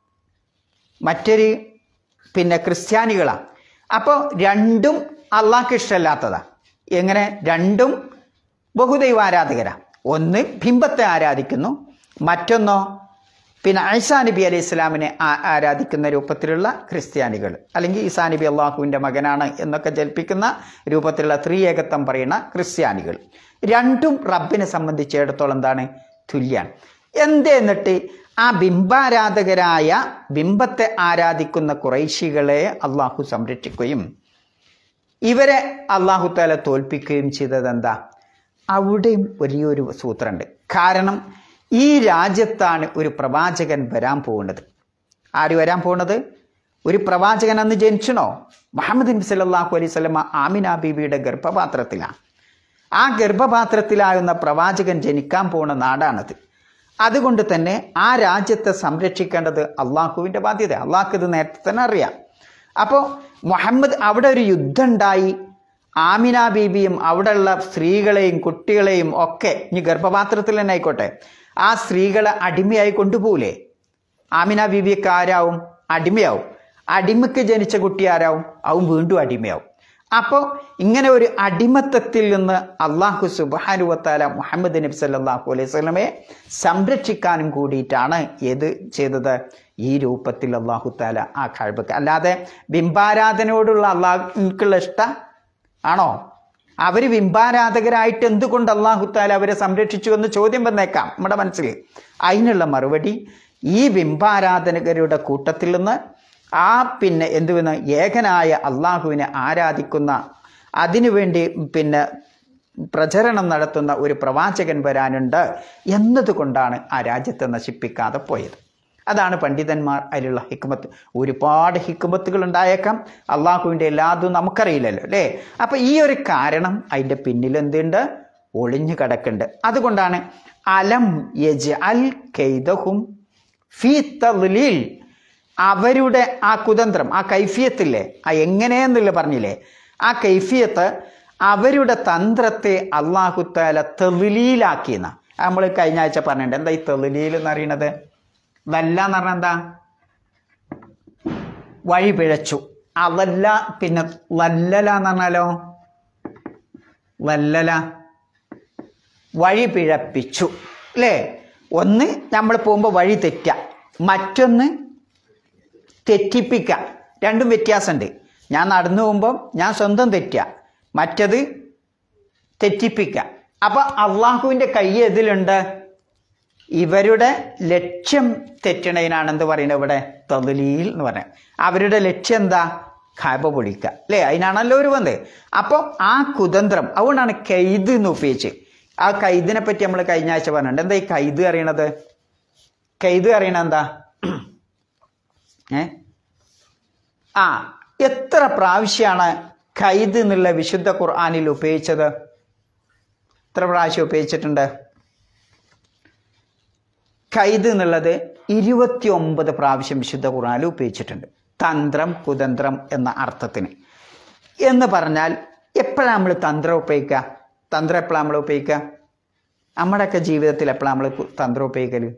മറ്റൊരു പിന്നെ ക്രിസ്ത്യാനികളാ അപ്പോൾ രണ്ടും അള്ളാഹ്ക്ക് ഇഷ്ടമല്ലാത്തതാ എങ്ങനെ രണ്ടും ബഹുദൈവ ആരാധകരാ ഒന്ന് ബിംബത്തെ ആരാധിക്കുന്നു മറ്റൊന്നോ പിന്നെ ഐസാ നബി അലൈഹി ഇസ്ലാമിനെ ആ- ആരാധിക്കുന്ന രൂപത്തിലുള്ള ക്രിസ്ത്യാനികൾ അല്ലെങ്കിൽ ഈസാ നബി അള്ളാഹുവിൻ്റെ മകനാണ് എന്നൊക്കെ ജൽപ്പിക്കുന്ന രൂപത്തിലുള്ള ത്രിയേകത്വം പറയുന്ന ക്രിസ്ത്യാനികൾ രണ്ടും റബ്ബിനെ സംബന്ധിച്ചിടത്തോളം എന്താണ് തുല്യാണ് എന്തേ എന്നിട്ട് ആ ബിംബാരാധകരായ ബിംബത്തെ ആരാധിക്കുന്ന കുറൈശികളെ അള്ളാഹു സംരക്ഷിക്കുകയും ഇവരെ അള്ളാഹു താല തോൽപ്പിക്കുകയും ചെയ്തത് എന്താ അവിടെയും വലിയൊരു സൂത്രമുണ്ട് കാരണം ഈ രാജ്യത്താണ് ഒരു പ്രവാചകൻ വരാൻ പോകുന്നത് ആര് വരാൻ പോകുന്നത് ഒരു പ്രവാചകൻ അന്ന് ജനിച്ചണോ മുഹമ്മദ് നബി സല്ലല്ലാഹു അലൈഹി സ്വലമ ആമിന ബീവിയുടെ ഗർഭപാത്രത്തിലാണ് ആ ഗർഭപാത്രത്തിലാകുന്ന പ്രവാചകൻ ജനിക്കാൻ പോകുന്ന നാടാണത് അതുകൊണ്ട് തന്നെ ആ രാജ്യത്തെ സംരക്ഷിക്കേണ്ടത് അള്ളാഹുവിൻ്റെ ബാധ്യത അള്ളാഹ്ക്ക് ഇത് നേരത്തെ തന്നെ അറിയാം അപ്പോൾ മുഹമ്മദ് അവിടെ ഒരു യുദ്ധം ഉണ്ടായി ആമിന ബീബിയും അവിടെയുള്ള സ്ത്രീകളെയും കുട്ടികളെയും ഒക്കെ ഇനി ഗർഭപാത്രത്തിൽ തന്നെ ആയിക്കോട്ടെ ആ സ്ത്രീകളെ അടിമയായി കൊണ്ടുപോകൂലേ ആമിന ബീബിയൊക്കെ ആരാവും അടിമയാവും അടിമയ്ക്ക് ജനിച്ച കുട്ടി ആരാവും അവൻ വീണ്ടും അടിമയാവും അപ്പോൾ ഇങ്ങനെ ഒരു അടിമത്തത്തിൽ നിന്ന് അള്ളാഹു സുബാനുവത്താല മുഹമ്മദ് നബി സല്ലല്ലാഹു അലൈഹി സ്വലമെ സംരക്ഷിക്കാനും കൂടിയിട്ടാണ് ഏത് ചെയ്തത് ഈ രൂപത്തിൽ അള്ളാഹു താല ആ കഴിവക്ക് അല്ലാതെ ബിംബാരാധനയോടുള്ള അള്ളാഹുക്കുള്ള ഇഷ്ട ആണോ അവർ ബിംബാരാധകരായിട്ട് എന്തുകൊണ്ട് അള്ളാഹു താല അവരെ സംരക്ഷിച്ചു എന്ന് ചോദ്യം വന്നേക്കാം നമ്മുടെ മനസ്സിൽ അതിനുള്ള മറുപടി ഈ ബിംബാരാധകരുടെ കൂട്ടത്തിൽ നിന്ന് ആ പിന്നെ എന്തുവെന്ന് ഏകനായ അള്ളാഹുവിനെ ആരാധിക്കുന്ന അതിനുവേണ്ടി പിന്നെ പ്രചരണം നടത്തുന്ന ഒരു പ്രവാചകൻ വരാനുണ്ട് എന്നതുകൊണ്ടാണ് ആ രാജ്യത്തെ നശിപ്പിക്കാതെ പോയത് അതാണ് പണ്ഡിതന്മാർ അതിലുള്ള ഹിക്മത്ത് ഒരുപാട് ഹിക്മത്തുകൾ ഉണ്ടായേക്കാം അള്ളാഹുവിൻ്റെ എല്ലാതും നമുക്കറിയില്ലല്ലോ അല്ലേ അപ്പം ഈ ഒരു കാരണം അതിൻ്റെ പിന്നിൽ എന്തുണ്ട് ഒളിഞ്ഞു കിടക്കുന്നുണ്ട് അതുകൊണ്ടാണ് അലം യജ് അൽ കെയ്തഹും ഫീ തദ്ലീൽ അവരുടെ ആ കുതന്ത്രം ആ കൈഫിയത്തില്ലേ ആ എങ്ങനെയെന്നില്ല പറഞ്ഞില്ലേ ആ കൈഫിയത്ത് അവരുടെ തന്ത്രത്തെ അള്ളാഹുത്താല തെളിലീലാക്കിയെന്ന നമ്മൾ കഴിഞ്ഞ ആഴ്ച പറഞ്ഞിട്ടുണ്ട് എന്താ ഈ തെളിലീൽ എന്ന് അറിയണത് വല്ല എന്ന് പറഞ്ഞാൽ എന്താ വഴി പിഴച്ചു അതല്ല പിന്നെ വല്ലല എന്ന് പറഞ്ഞാലോ വല്ലല വഴി പിഴപ്പിച്ചു അല്ലേ ഒന്ന് നമ്മൾ പോകുമ്പോൾ വഴി തെറ്റുക മറ്റൊന്ന് തെറ്റിപ്പിക്കുക രണ്ടും വ്യത്യാസമുണ്ട് ഞാൻ നടന്നു പോകുമ്പോൾ ഞാൻ സ്വന്തം തെറ്റുക മറ്റത് തെറ്റിപ്പിക്കുക അപ്പം അള്ളാഹുവിൻ്റെ കൈ എതിലുണ്ട് ഇവരുടെ ലക്ഷ്യം തെറ്റണതിനാണ് എന്ത് പറയുന്നത് ഇവിടെ തദലീൽ എന്ന് പറയുന്നത് അവരുടെ ലക്ഷ്യം എന്താ ഖാബ പൊളിക്കുക അല്ലേ അതിനാണല്ലോ ഒരു വന്നത് അപ്പം ആ കുതന്ത്രം അതുകൊണ്ടാണ് കൈത് എന്ന് ഉപയോഗിച്ച് ആ കൈദിനെ പറ്റി നമ്മൾ കഴിഞ്ഞ ആഴ്ച പറഞ്ഞിട്ടുണ്ട് എന്താ ഈ കൈത് അറിയണത് കൈത് അറിയണത് എന്താ ഏ ആ എത്ര പ്രാവശ്യമാണ് ഖൈദ് എന്നുള്ള വിശുദ്ധ ഖുർആാനിൽ ഉപയോഗിച്ചത് എത്ര പ്രാവശ്യം ഉപയോഗിച്ചിട്ടുണ്ട് ഖൈദ് എന്നുള്ളത് ഇരുപത്തി ഒമ്പത് പ്രാവശ്യം വിശുദ്ധ ഖുർആാനിൽ ഉപയോഗിച്ചിട്ടുണ്ട് തന്ത്രം കുതന്ത്രം എന്ന അർത്ഥത്തിന് എന്ന് പറഞ്ഞാൽ എപ്പോഴാണ് നമ്മൾ തന്ത്രം ഉപയോഗിക്കുക തന്ത്രം എപ്പോഴാണ് നമ്മൾ ഉപയോഗിക്കുക നമ്മുടെയൊക്കെ ജീവിതത്തിൽ എപ്പോഴാണ് നമ്മൾ കു- തന്ത്രം ഉപയോഗിക്കല്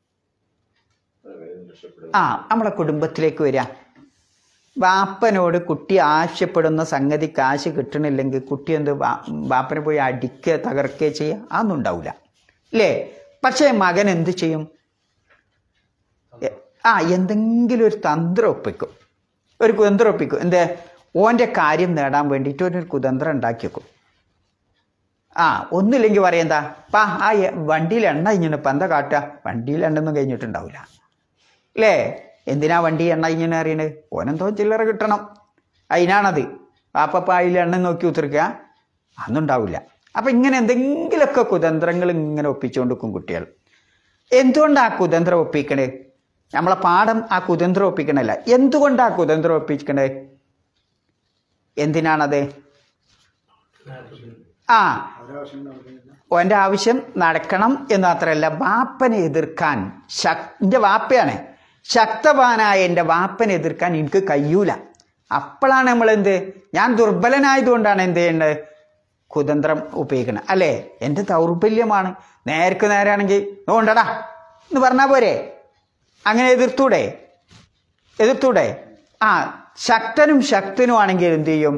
ആ നമ്മളെ കുടുംബത്തിലേക്ക് വരിക വാപ്പനോട് കുട്ടി ആവശ്യപ്പെടുന്ന സംഗതി കാശ് കിട്ടണില്ലെങ്കിൽ കുട്ടി എന്ത് വാ- വാപ്പനെ പോയി അടിക്കുക തകർക്കുകയോ ചെയ്യുക അതൊന്നും ഉണ്ടാവില്ല അല്ലേ പക്ഷേ മകൻ എന്ത് ചെയ്യും എ- ആ എന്തെങ്കിലും ഒരു തന്ത്രം ഒപ്പിക്കും ഒരു കുതന്ത്രം ഒപ്പിക്കും എന്ത് ഓൻ്റെ കാര്യം നേടാൻ വേണ്ടിയിട്ട് ഒരു കുതന്ത്രം ഉണ്ടാക്കി വെക്കും ആ ഒന്നുമില്ലെങ്കിൽ പറയെന്താ പാ ആ എ- വണ്ടിയിൽ എണ്ണ ഇങ്ങനെ ഇപ്പം എന്താ കാട്ടുക വണ്ടിയിൽ എണ്ണൊന്നും കഴിഞ്ഞിട്ടുണ്ടാവില്ല അല്ലേ എന്തിനാ വണ്ടി എണ്ണ ഇങ്ങനെ അറിയണത് ഓനെന്തോ ചില്ലറ കിട്ടണം അതിനാണത് പാപ്പപ്പ അതിൽ എണ്ണ നോക്കി ഉത്തർക്കുക അന്നുണ്ടാവില്ല അപ്പം ഇങ്ങനെ എന്തെങ്കിലുമൊക്കെ കുതന്ത്രങ്ങൾ ഇങ്ങനെ ഒപ്പിച്ചുകൊണ്ട് വെക്കും കുട്ടികൾ എന്തുകൊണ്ടാ ആ കുതന്ത്രം ഒപ്പിക്കണേ നമ്മളെ പാഠം ആ കുതന്ത്രം ഒപ്പിക്കണല്ല എന്തുകൊണ്ടാ ആ കുതന്ത്രം ഒപ്പിക്കണേ എന്തിനാണത് ആ ഓൻ്റെ ആവശ്യം നടക്കണം എന്ന് മാത്രമല്ല വാപ്പനെ എതിർക്കാൻ ശക് എൻ്റെ വാപ്പയാണ് ശക്തവാനായ എൻ്റെ വാപ്പനെ എതിർക്കാൻ എനിക്ക് കഴിയൂല അപ്പോഴാണ് നമ്മൾ എന്ത് ഞാൻ ദുർബലനായതുകൊണ്ടാണ് എന്ത് ചെയ്യേണ്ടത് കുതന്ത്രം ഉപയോഗിക്കണം അല്ലേ എൻ്റെ ദൗർബല്യമാണ് നേർക്ക് നേരാണെങ്കിൽ നോണ്ടടാ എന്ന് പറഞ്ഞാൽ പോരെ അങ്ങനെ എതിർത്തൂടെ എതിർത്തൂടെ ആ ശക്തനും ശക്തനും ആണെങ്കിൽ എന്ത് ചെയ്യും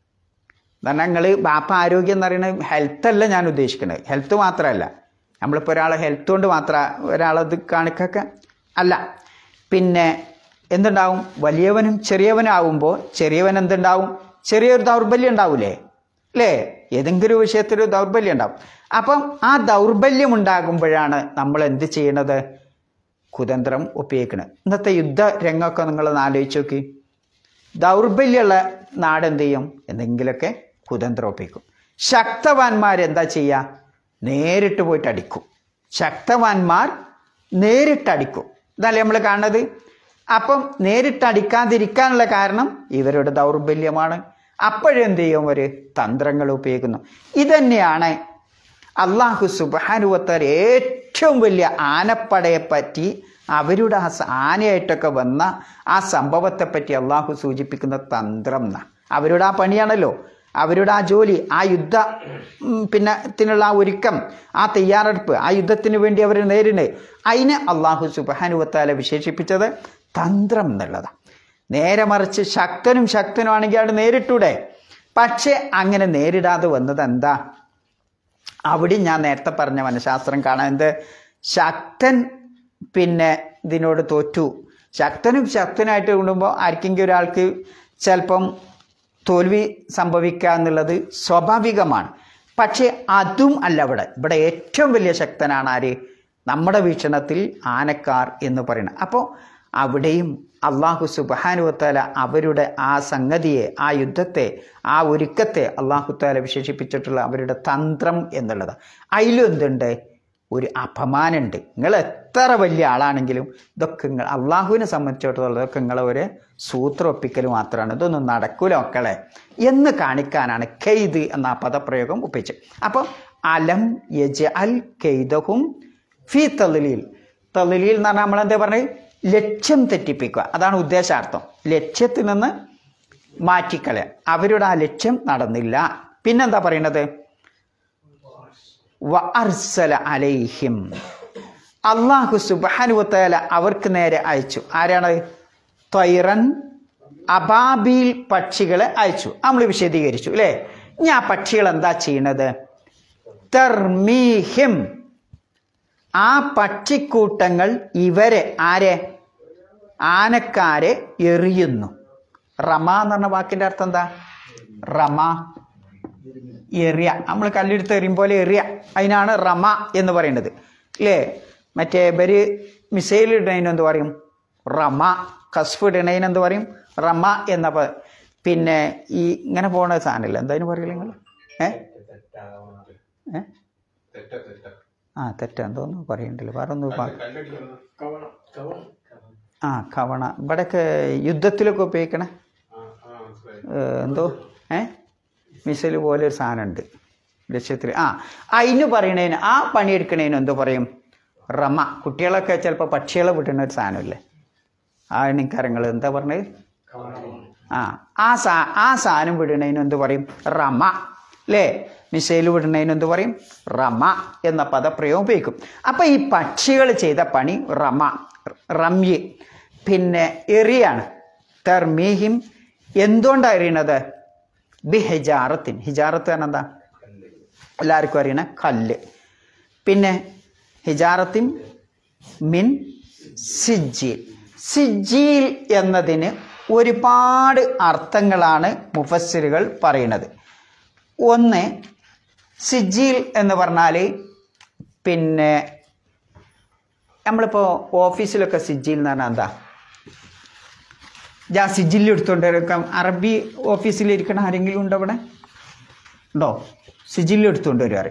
കാരണം നിങ്ങൾ ബാപ്പ ആരോഗ്യം എന്ന് പറയുന്നത് ഹെൽത്ത് അല്ല ഞാൻ ഉദ്ദേശിക്കുന്നത് ഹെൽത്ത് മാത്രമല്ല നമ്മളിപ്പോൾ ഒരാളെ ഹെൽത്ത് കൊണ്ട് മാത്രം ഒരാളത് കാണിക്കൊക്കെ അല്ല പിന്നെ എന്തുണ്ടാവും വലിയവനും ചെറിയവനും ആവുമ്പോൾ ചെറിയവൻ എന്തുണ്ടാവും ചെറിയൊരു ദൗർബല്യം ഉണ്ടാവൂലേ അല്ലേ ഏതെങ്കിലും ഒരു വിഷയത്തിൽ ഒരു ദൗർബല്യം ഉണ്ടാവും അപ്പം ആ ദൗർബല്യം ഉണ്ടാകുമ്പോഴാണ് നമ്മൾ എന്ത് ചെയ്യണത് കുതന്ത്രം ഉപയോഗിക്കുന്നത് ഇന്നത്തെ യുദ്ധ രംഗമൊക്കെ നിങ്ങളൊന്ന് ആലോചിച്ച് നോക്കി ദൗർബല്യമുള്ള നാട് എന്ത് ചെയ്യും എന്തെങ്കിലുമൊക്കെ കുതന്ത്രം ഒപ്പിക്കും ശക്തവാന്മാരെന്താ ചെയ്യുക നേരിട്ട് പോയിട്ട് അടിക്കും ശക്തവാന്മാർ നേരിട്ടടിക്കും ഇതല്ലേ നമ്മൾ കാണുന്നത് അപ്പം നേരിട്ടടിക്കാതിരിക്കാനുള്ള കാരണം ഇവരുടെ ദൗർബല്യമാണ് അപ്പോഴെന്ത് ചെയ്യും അവർ തന്ത്രങ്ങൾ ഉപയോഗിക്കുന്നു ഇതന്നെയാണ് അള്ളാഹു സുബാനുവത്തർ ഏറ്റവും വലിയ ആനപ്പടയെ പറ്റി അവരുടെ ആ സ- ആനയായിട്ടൊക്കെ വന്ന ആ സംഭവത്തെ പറ്റി അള്ളാഹു സൂചിപ്പിക്കുന്ന തന്ത്രം എന്നാ അവരുടെ ആ പണിയാണല്ലോ അവരുടെ ആ ജോലി ആ യുദ്ധ ഉം, പിന്നെ ത്തിനുള്ള ആ ഒരുക്കം ആ തയ്യാറെടുപ്പ് ആ യുദ്ധത്തിന് വേണ്ടി അവർ നേരിടുന്നത് അതിനെ അള്ളാഹു സുബാനുവത്താല വിശേഷിപ്പിച്ചത് തന്ത്രം എന്നുള്ളതാണ് നേരെ മറിച്ച് ശക്തനും ശക്തനും ആണെങ്കിൽ അവിടെ നേരിട്ടൂടെ പക്ഷെ അങ്ങനെ നേരിടാതെ വന്നത് എന്താ അവിടെ ഞാൻ നേരത്തെ പറഞ്ഞ മനഃശാസ്ത്രം കാണാൻ എന്ത് ശക്തൻ പിന്നെ ഇതിനോട് തോറ്റു ശക്തനും ശക്തനായിട്ട് കൊണ്ടുമ്പോൾ ആർക്കെങ്കിലും ഒരാൾക്ക് ചിലപ്പം തോൽവി സംഭവിക്കുക എന്നുള്ളത് സ്വാഭാവികമാണ് പക്ഷേ അതും അല്ല ഇവിടെ ഇവിടെ ഏറ്റവും വലിയ ശക്തനാണ് ആര് നമ്മുടെ വീക്ഷണത്തിൽ ആനക്കാർ എന്ന് പറയുന്നത് അപ്പോൾ അവിടെയും അള്ളാഹു സുബാനുവത്താല അവരുടെ ആ സംഗതിയെ ആ യുദ്ധത്തെ ആ ഒരുക്കത്തെ അള്ളാഹുത്താല വിശേഷിപ്പിച്ചിട്ടുള്ള അവരുടെ തന്ത്രം എന്നുള്ളത് അതിലും എന്തുണ്ട് ഒരു അപമാനമുണ്ട് നിങ്ങൾ എത്ര വലിയ ആളാണെങ്കിലും ഇതൊക്കെ നിങ്ങൾ അള്ളാഹുവിനെ സംബന്ധിച്ചിടത്തോളം ഇതൊക്കെ നിങ്ങളെ ഒരു സൂത്രം ഒപ്പിക്കൽ മാത്രമാണ് ഇതൊന്നും നടക്കൂല മക്കളെ എന്ന് കാണിക്കാനാണ് കെയ്ത് എന്ന ആ പദപ്രയോഗം ഉപയോഗിച്ചത് അപ്പം അലം യജ അൽ കെയ്തഹും ഫി തളിലിൽ തളിലിൽ എന്ന് പറഞ്ഞാൽ നമ്മളെന്താ പറഞ്ഞത് ലക്ഷ്യം തെറ്റിപ്പിക്കുക അതാണ് ഉദ്ദേശാർത്ഥം ലക്ഷ്യത്തിൽ നിന്ന് മാറ്റിക്കളയുക അവരുടെ ആ ലക്ഷ്യം നടന്നില്ല പിന്നെന്താ പറയുന്നത് വ അർസല അലൈഹിം അള്ളാഹു സുബാനുവത്തേല അവർക്ക് നേരെ അയച്ചു ആരാണ് ത്വൈറൻ അബാബീൽ പക്ഷികളെ അയച്ചു നമ്മൾ വിശദീകരിച്ചു അല്ലേ ഇനി ആ പക്ഷികൾ എന്താ ചെയ്യണത് തർമീഹിം ആ പക്ഷിക്കൂട്ടങ്ങൾ ഇവരെ ആരെ ആനക്കാരെ എറിയുന്നു റമ എന്ന് പറഞ്ഞ വാക്കിന്റെ അർത്ഥം എന്താ റമ എറിയ നമ്മൾ കല്ലെടുത്ത് എറിയും പോലെ എറിയ അതിനാണ് റമ എന്ന് പറയുന്നത് അല്ലേ മറ്റേ ഇവര് മിസൈൽ ഇടുന്നതിന് എന്ത് പറയും റമ കസ്ഫ് ഇടുന്നതിന് എന്ത് പറയും റമ എന്ന പ- പിന്നെ ഈ ഇങ്ങനെ പോണ സാധനമില്ല എന്താ പറയില്ല നിങ്ങൾ ഏ ഏ തെറ്റ തെറ്റ ആ തെറ്റാ എന്തോന്ന് പറയണ്ടല്ലോ വേറെ ഒന്ന് പ- കല്ലടിക്കുന്നത് കവണം കവണം ആ കവണ ഇവിടെയൊക്കെ യുദ്ധത്തിലൊക്കെ ഉപയോഗിക്കണേ ആ ആ മനസ്സിലായി ഏ, എന്തോ ഏ മിസൈൽ പോലെ ഒരു സാധനമുണ്ട് ലക്ഷ്യത്തിൽ ആ അതിന് പറയണതിന് ആ പണിയെടുക്കണതിന് എന്തോ പറയും റമ കുട്ടികളൊക്കെ ചിലപ്പോൾ പക്ഷികളെ വിട്ടുന്ന ഒരു സാധനമില്ലേ ആ എണ്ണിക്കരങ്ങൾ എന്താ പറഞ്ഞത് ആ ആ സാ ആ സാധനം വിടണതിന് എന്ത് പറയും റമ അല്ലേ മിസൈൽ വിടണതിന് എന്ത് പറയും റമ എന്ന പദപ്രയോഗം ഉപയോഗിക്കും അപ്പം ഈ പക്ഷികൾ ചെയ്ത പണി റമ റമ്യ് പിന്നെ എറിയാണ് തെർമീഹിം എന്തുകൊണ്ടാണ് എറിയണത് ബി ഹിജാറത്തിൻ ഹിജാറത്ത് പറഞ്ഞാൽ എന്താ എല്ലാവർക്കും അറിയണ കല്ല് പിന്നെ ഹിജാറത്തിൻ മിൻ സിജീൽ സിജീൽ എന്നതിന് ഒരുപാട് അർത്ഥങ്ങളാണ് മുഫസ്സിറുകൾ പറയുന്നത് ഒന്ന് സിജീൽ എന്ന് പറഞ്ഞാൽ പിന്നെ നമ്മളിപ്പോൾ ഓഫീസിലൊക്കെ സിജീൽ എന്ന് പറഞ്ഞാൽ എന്താ ഞാൻ സിജിൽ എടുത്തുകൊണ്ട് വരാം. അറബി ഓഫീസിലിരിക്കണ ആരെങ്കിലും ഉണ്ടോ അവിടെ ഉണ്ടോ സിജിൽ എടുത്തുകൊണ്ട് വരുവാറ്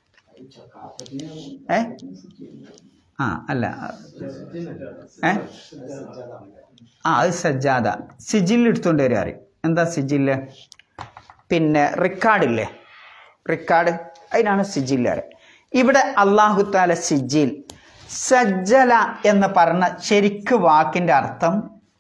ഏ ആ അല്ല ഏ ആ അത് സജ്ജാദ സിജിൽ എടുത്തുകൊണ്ട് വരുവാറ് എന്താ സിജില് പിന്നെ റിക്കാർഡില്ലേ റിക്കാർഡ് അതിനാണ് സിജില്ലാറ് ഇവിടെ അള്ളാഹുത്താല സിജിൽ സജ്ജല എന്ന് പറഞ്ഞ ശരിക്ക് വാക്കിൻ്റെ അർത്ഥം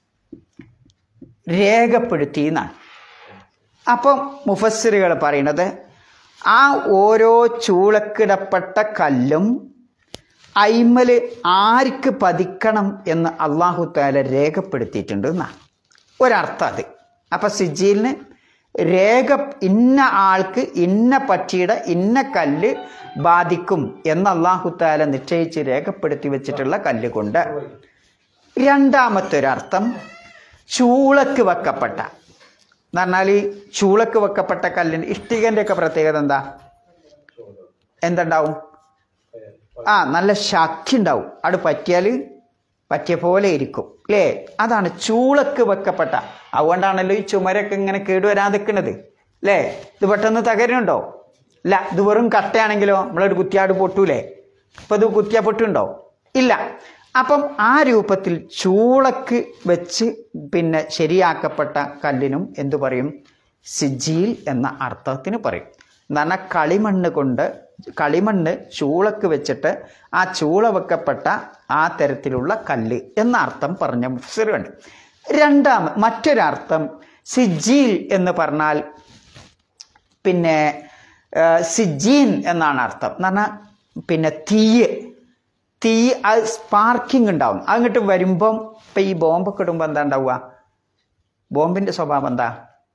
രേഖപ്പെടുത്തി എന്നാണ് അപ്പം മുഫസ്സിറുകൾ പറയുന്നത് ആ ഓരോ ചൂളക്കിടപ്പെട്ട കല്ലും അയിമല് ആർക്ക് പതിക്കണം എന്ന് അള്ളാഹു താല രേഖപ്പെടുത്തിയിട്ടുണ്ട് എന്നാണ് ഒരർത്ഥം അത് അപ്പൊ സിജീലിന് രേഖ ഇന്ന ആൾക്ക് ഇന്ന പക്ഷിയുടെ ഇന്ന കല്ല് ബാധിക്കും എന്ന് അള്ളാഹു താല നിശ്ചയിച്ച് രേഖപ്പെടുത്തി വെച്ചിട്ടുള്ള കല്ല് കൊണ്ട് രണ്ടാമത്തെ ഒരർത്ഥം ചൂളക്ക് വെക്കപ്പെട്ട എന്ന് പറഞ്ഞാൽ ഈ ചൂളക്ക് വെക്കപ്പെട്ട കല്ലിന് ഇഷ്ടികന്റെ ഒക്കെ പ്രത്യേകത എന്താ എന്തുണ്ടാവും ആ നല്ല ശക്തി ഉണ്ടാവും അത് പറ്റിയാൽ പറ്റിയ പോലെ ഇരിക്കും അല്ലേ അതാണ് ചൂളക്ക് വെക്കപ്പെട്ട അതുകൊണ്ടാണല്ലോ ഈ ചുമരൊക്കെ ഇങ്ങനെ കേടുവരാതിരിക്കുന്നത് അല്ലേ ഇത് പെട്ടെന്ന് തകരുന്നുണ്ടോ ഇല്ല ഇത് വെറും കട്ടയാണെങ്കിലോ നമ്മളൊരു കുത്തിയാട് പൊട്ടൂലേ ഇപ്പൊ ഇത് കുത്തിയാ പൊട്ടുണ്ടോ ഇല്ല അപ്പം ആ രൂപത്തിൽ ചൂളക്ക് വെച്ച് പിന്നെ ശരിയാക്കപ്പെട്ട കല്ലിനും എന്തു പറയും സിജീൽ എന്ന അർത്ഥത്തിന് പറയും എന്ന് പറഞ്ഞാൽ കളിമണ്ണ് കൊണ്ട് കളിമണ്ണ് ചൂളക്ക് വെച്ചിട്ട് ആ ചൂള വെക്കപ്പെട്ട ആ തരത്തിലുള്ള കല്ല് എന്ന അർത്ഥം പറഞ്ഞ മുഫ്സിറുണ്ട് രണ്ടാമ മറ്റൊരർത്ഥം സിജീൽ എന്ന് പറഞ്ഞാൽ പിന്നെ ആ, സിജീൻ എന്നാണ് അർത്ഥം എന്ന് പറഞ്ഞാൽ പിന്നെ തീയ് തീ അത് സ്പാർക്കിംഗ് ഉണ്ടാവും അങ്ങോട്ട് വരുമ്പം ഇപ്പം ഈ ബോംബൊക്കെ ഇടുമ്പോൾ എന്താ ഉണ്ടാവുക ബോംബിൻ്റെ സ്വഭാവം എന്താ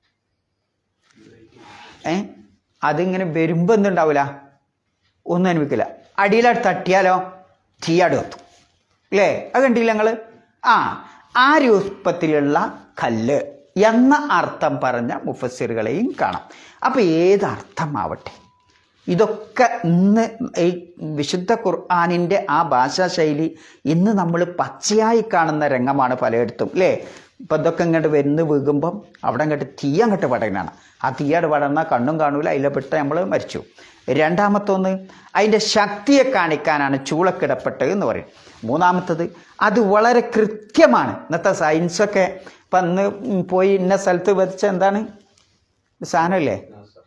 ഏ അതിങ്ങനെ വരുമ്പോൾ എന്തുണ്ടാവില്ല ഒന്നും അനുഭവിക്കില്ല അടിയിലായിട്ട് തട്ടിയാലോ തീയാട് കത്തും അല്ലേ അത് കണ്ടില്ല ഞങ്ങൾ ആ ആ രൂപത്തിലുള്ള കല്ല് എന്ന അർത്ഥം പറഞ്ഞ മുഫസ്സിറുകളെയും കാണാം അപ്പം ഏത് അർത്ഥമാവട്ടെ ഇതൊക്കെ ഇന്ന് ഈ വിശുദ്ധ ഖുർആാനിൻ്റെ ആ ഭാഷാശൈലി ഇന്ന് നമ്മൾ പച്ചയായി കാണുന്ന രംഗമാണ് പലയിടത്തും അല്ലേ ഇപ്പം ഇതൊക്കെ ഇങ്ങോട്ട് വരുന്ന് വീകുമ്പം അവിടെ അങ്ങോട്ട് തീ അങ്ങോട്ട് പടരണാണ് ആ തീയാട് പടർന്നാൽ കണ്ണും കാണൂല അതിലെ പെട്ട് നമ്മൾ മരിച്ചു രണ്ടാമത്തൊന്ന് അതിൻ്റെ ശക്തിയെ കാണിക്കാനാണ് ചൂളക്കിടപ്പെട്ടത് എന്ന് പറയും മൂന്നാമത്തത് അത് വളരെ കൃത്യമാണ് ഇന്നത്തെ സയൻസൊക്കെ ഇപ്പം അന്ന് പോയി ഇന്ന സ്ഥലത്ത് വെച്ച എന്താണ് സാധനമില്ലേ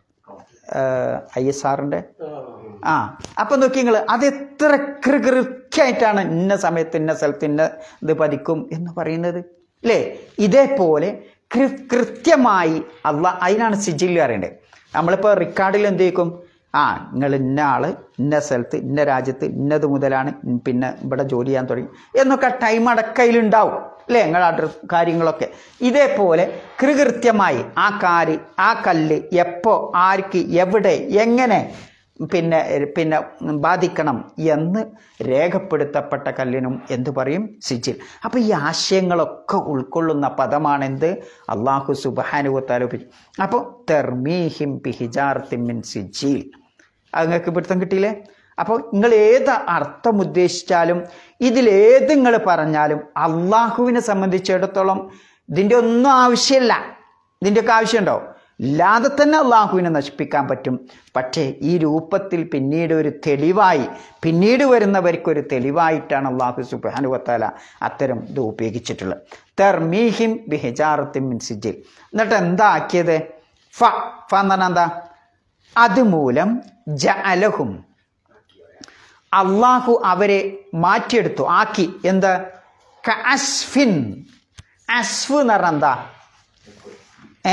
ഐ എസ് ആറിൻ്റെ ആ അപ്പം നോക്കി നിങ്ങൾ അത് എത്ര കൃ- കൃത്യമായിട്ടാണ് ഇന്ന സമയത്ത് ഇന്ന സ്ഥലത്ത് ഇന്ന ഇത് പതിക്കും എന്ന് പറയുന്നത് അല്ലേ ഇതേപോലെ കൃ- കൃത്യമായി അല്ല അതിനാണ് സിജിൽ അറിയേണ്ടത് നമ്മളിപ്പോൾ റെക്കോർഡിൽ എന്ത് ചെയ്യും ആ നിങ്ങൾ ഇന്ന ആള് ഇന്ന സ്ഥലത്ത് ഇന്ന രാജ്യത്ത് ഇന്നത് മുതലാണ് പിന്നെ ഇവിടെ ജോലി ചെയ്യാൻ തുടങ്ങി എന്നൊക്കെ ടൈം അടക്കയിലുണ്ടാവും അല്ലേ നിങ്ങളുടെ അഡ്രസ് കാര്യങ്ങളൊക്കെ ഇതേപോലെ കൃകൃത്യമായി ആ കാര് ആ കല്ല് എപ്പോ ആർക്ക് എവിടെ എങ്ങനെ പിന്നെ പിന്നെ ബാധിക്കണം എന്ന് രേഖപ്പെടുത്തപ്പെട്ട കല്ലിനും എന്ത് പറയും സിജിൽ അപ്പൊ ഈ ആശയങ്ങളൊക്കെ ഉൾക്കൊള്ളുന്ന പദമാണ് എന്ത് അള്ളാഹു സുബാനുവത്താലോപിച്ചു അപ്പോൾ തെർമീഹിം ബിഹിജാർത്തിൻ മിൻ സിജീൽ അത് നിങ്ങൾക്ക് പിടുത്തം കിട്ടിയില്ലേ അപ്പോൾ നിങ്ങൾ ഏത് അർത്ഥം ഉദ്ദേശിച്ചാലും ഇതിലേത് നിങ്ങൾ പറഞ്ഞാലും അള്ളാഹുവിനെ സംബന്ധിച്ചിടത്തോളം ഇതിൻ്റെ ഒന്നും ആവശ്യമില്ല ഇതിൻ്റെയൊക്കെ ആവശ്യമുണ്ടോ ഇല്ലാതെ തന്നെ അള്ളാഹുവിനെ നശിപ്പിക്കാൻ പറ്റും പക്ഷേ ഈ രൂപത്തിൽ പിന്നീട് ഒരു തെളിവായി പിന്നീട് വരുന്നവർക്കൊരു തെളിവായിട്ടാണ് അള്ളാഹു സുബാനുവത്താല അത്തരം ഇത് ഉപയോഗിച്ചിട്ടുള്ളത് തെർമീഹിം ബിഹിജാറത്തിൻ മിൻ സിജിൽ എന്നിട്ട് എന്താ ആക്കിയത് ഫ ഫ എന്ന് പറഞ്ഞാൽ എന്താ അതുമൂലം ജഅലഹും അള്ളാഹു അവരെ മാറ്റിയെടുത്തു ആക്കി എന്ത് അസ്ഫിൻ അസ്ഫ് എന്ന് പറഞ്ഞാൽ എന്താ ഏ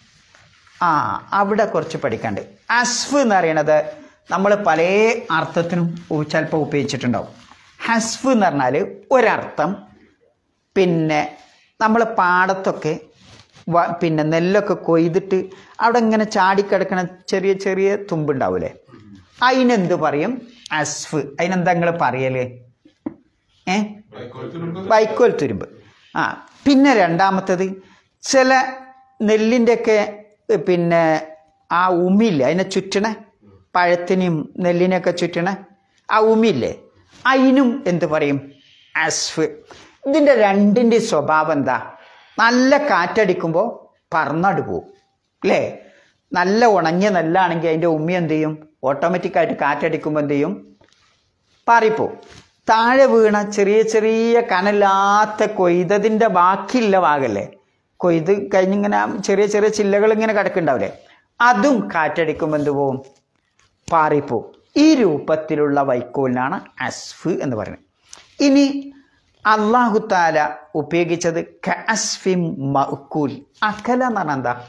ആ അവിടെ കുറച്ച് പഠിക്കാണ്ട് അസ്ഫ് എന്ന് പറയുന്നത് നമ്മൾ പല അർത്ഥത്തിനും ചിലപ്പോൾ ഉപയോഗിച്ചിട്ടുണ്ടാവും ഹസ്ഫ് എന്ന് പറഞ്ഞാൽ ഒരർത്ഥം പിന്നെ നമ്മൾ പാടത്തൊക്കെ വ- പിന്നെ നെല്ലൊക്കെ കൊയ്തിട്ട് അവിടെ ഇങ്ങനെ ചാടിക്കിടക്കണ ചെറിയ ചെറിയ തുമ്പുണ്ടാവൂലേ അതിനെന്ത് പറയും അസ്ഫ് അതിനെന്താ നിങ്ങൾ പറയല് ഏ വൈക്കോൽ തുരുമ്പ് ആ പിന്നെ രണ്ടാമത്തത് ചില നെല്ലിൻ്റെയൊക്കെ പിന്നെ ആ ഉമിയില്ലേ അതിനെ ചുറ്റണേ പഴത്തിനെയും നെല്ലിനെയൊക്കെ ചുറ്റണേ ആ ഉമിയില്ലേ അതിനും എന്ത് പറയും അസ്ഫ് ഇതിൻ്റെ രണ്ടിൻ്റെ സ്വഭാവം എന്താ നല്ല കാറ്റടിക്കുമ്പോൾ പറന്നട് പോവും അല്ലേ നല്ല ഉണങ്ങിയ നെല്ലാണെങ്കിൽ അതിൻ്റെ ഉമ്മി എന്ത് ചെയ്യും ഓട്ടോമാറ്റിക്കായിട്ട് കാറ്റടിക്കുമ്പോൾ എന്ത് ചെയ്യും പാറിപ്പോവും താഴെ വീണ ചെറിയ ചെറിയ കനല്ലാത്ത കൊയ്തതിൻ്റെ ബാക്കിയുള്ള ഭാഗല്ലേ കൊയ്ത് കഴിഞ്ഞിങ്ങനെ ആ ചെറിയ ചെറിയ ചില്ലകൾ ഇങ്ങനെ കിടക്കുന്നുണ്ടാവില്ലേ അതും കാറ്റടിക്കുമ്പോൾ എന്ത് പോവും പാറിപ്പോവും ഈ രൂപത്തിലുള്ള വൈക്കോലിനാണ് അസ്ഫ് എന്ന് പറയുന്നത് ഇനി അള്ളാഹു താല ഉപയോഗിച്ചത് കഅസ്ഫിം മഅ്കൂൽ അക്കല എന്ന് പറഞ്ഞാൽ എന്താ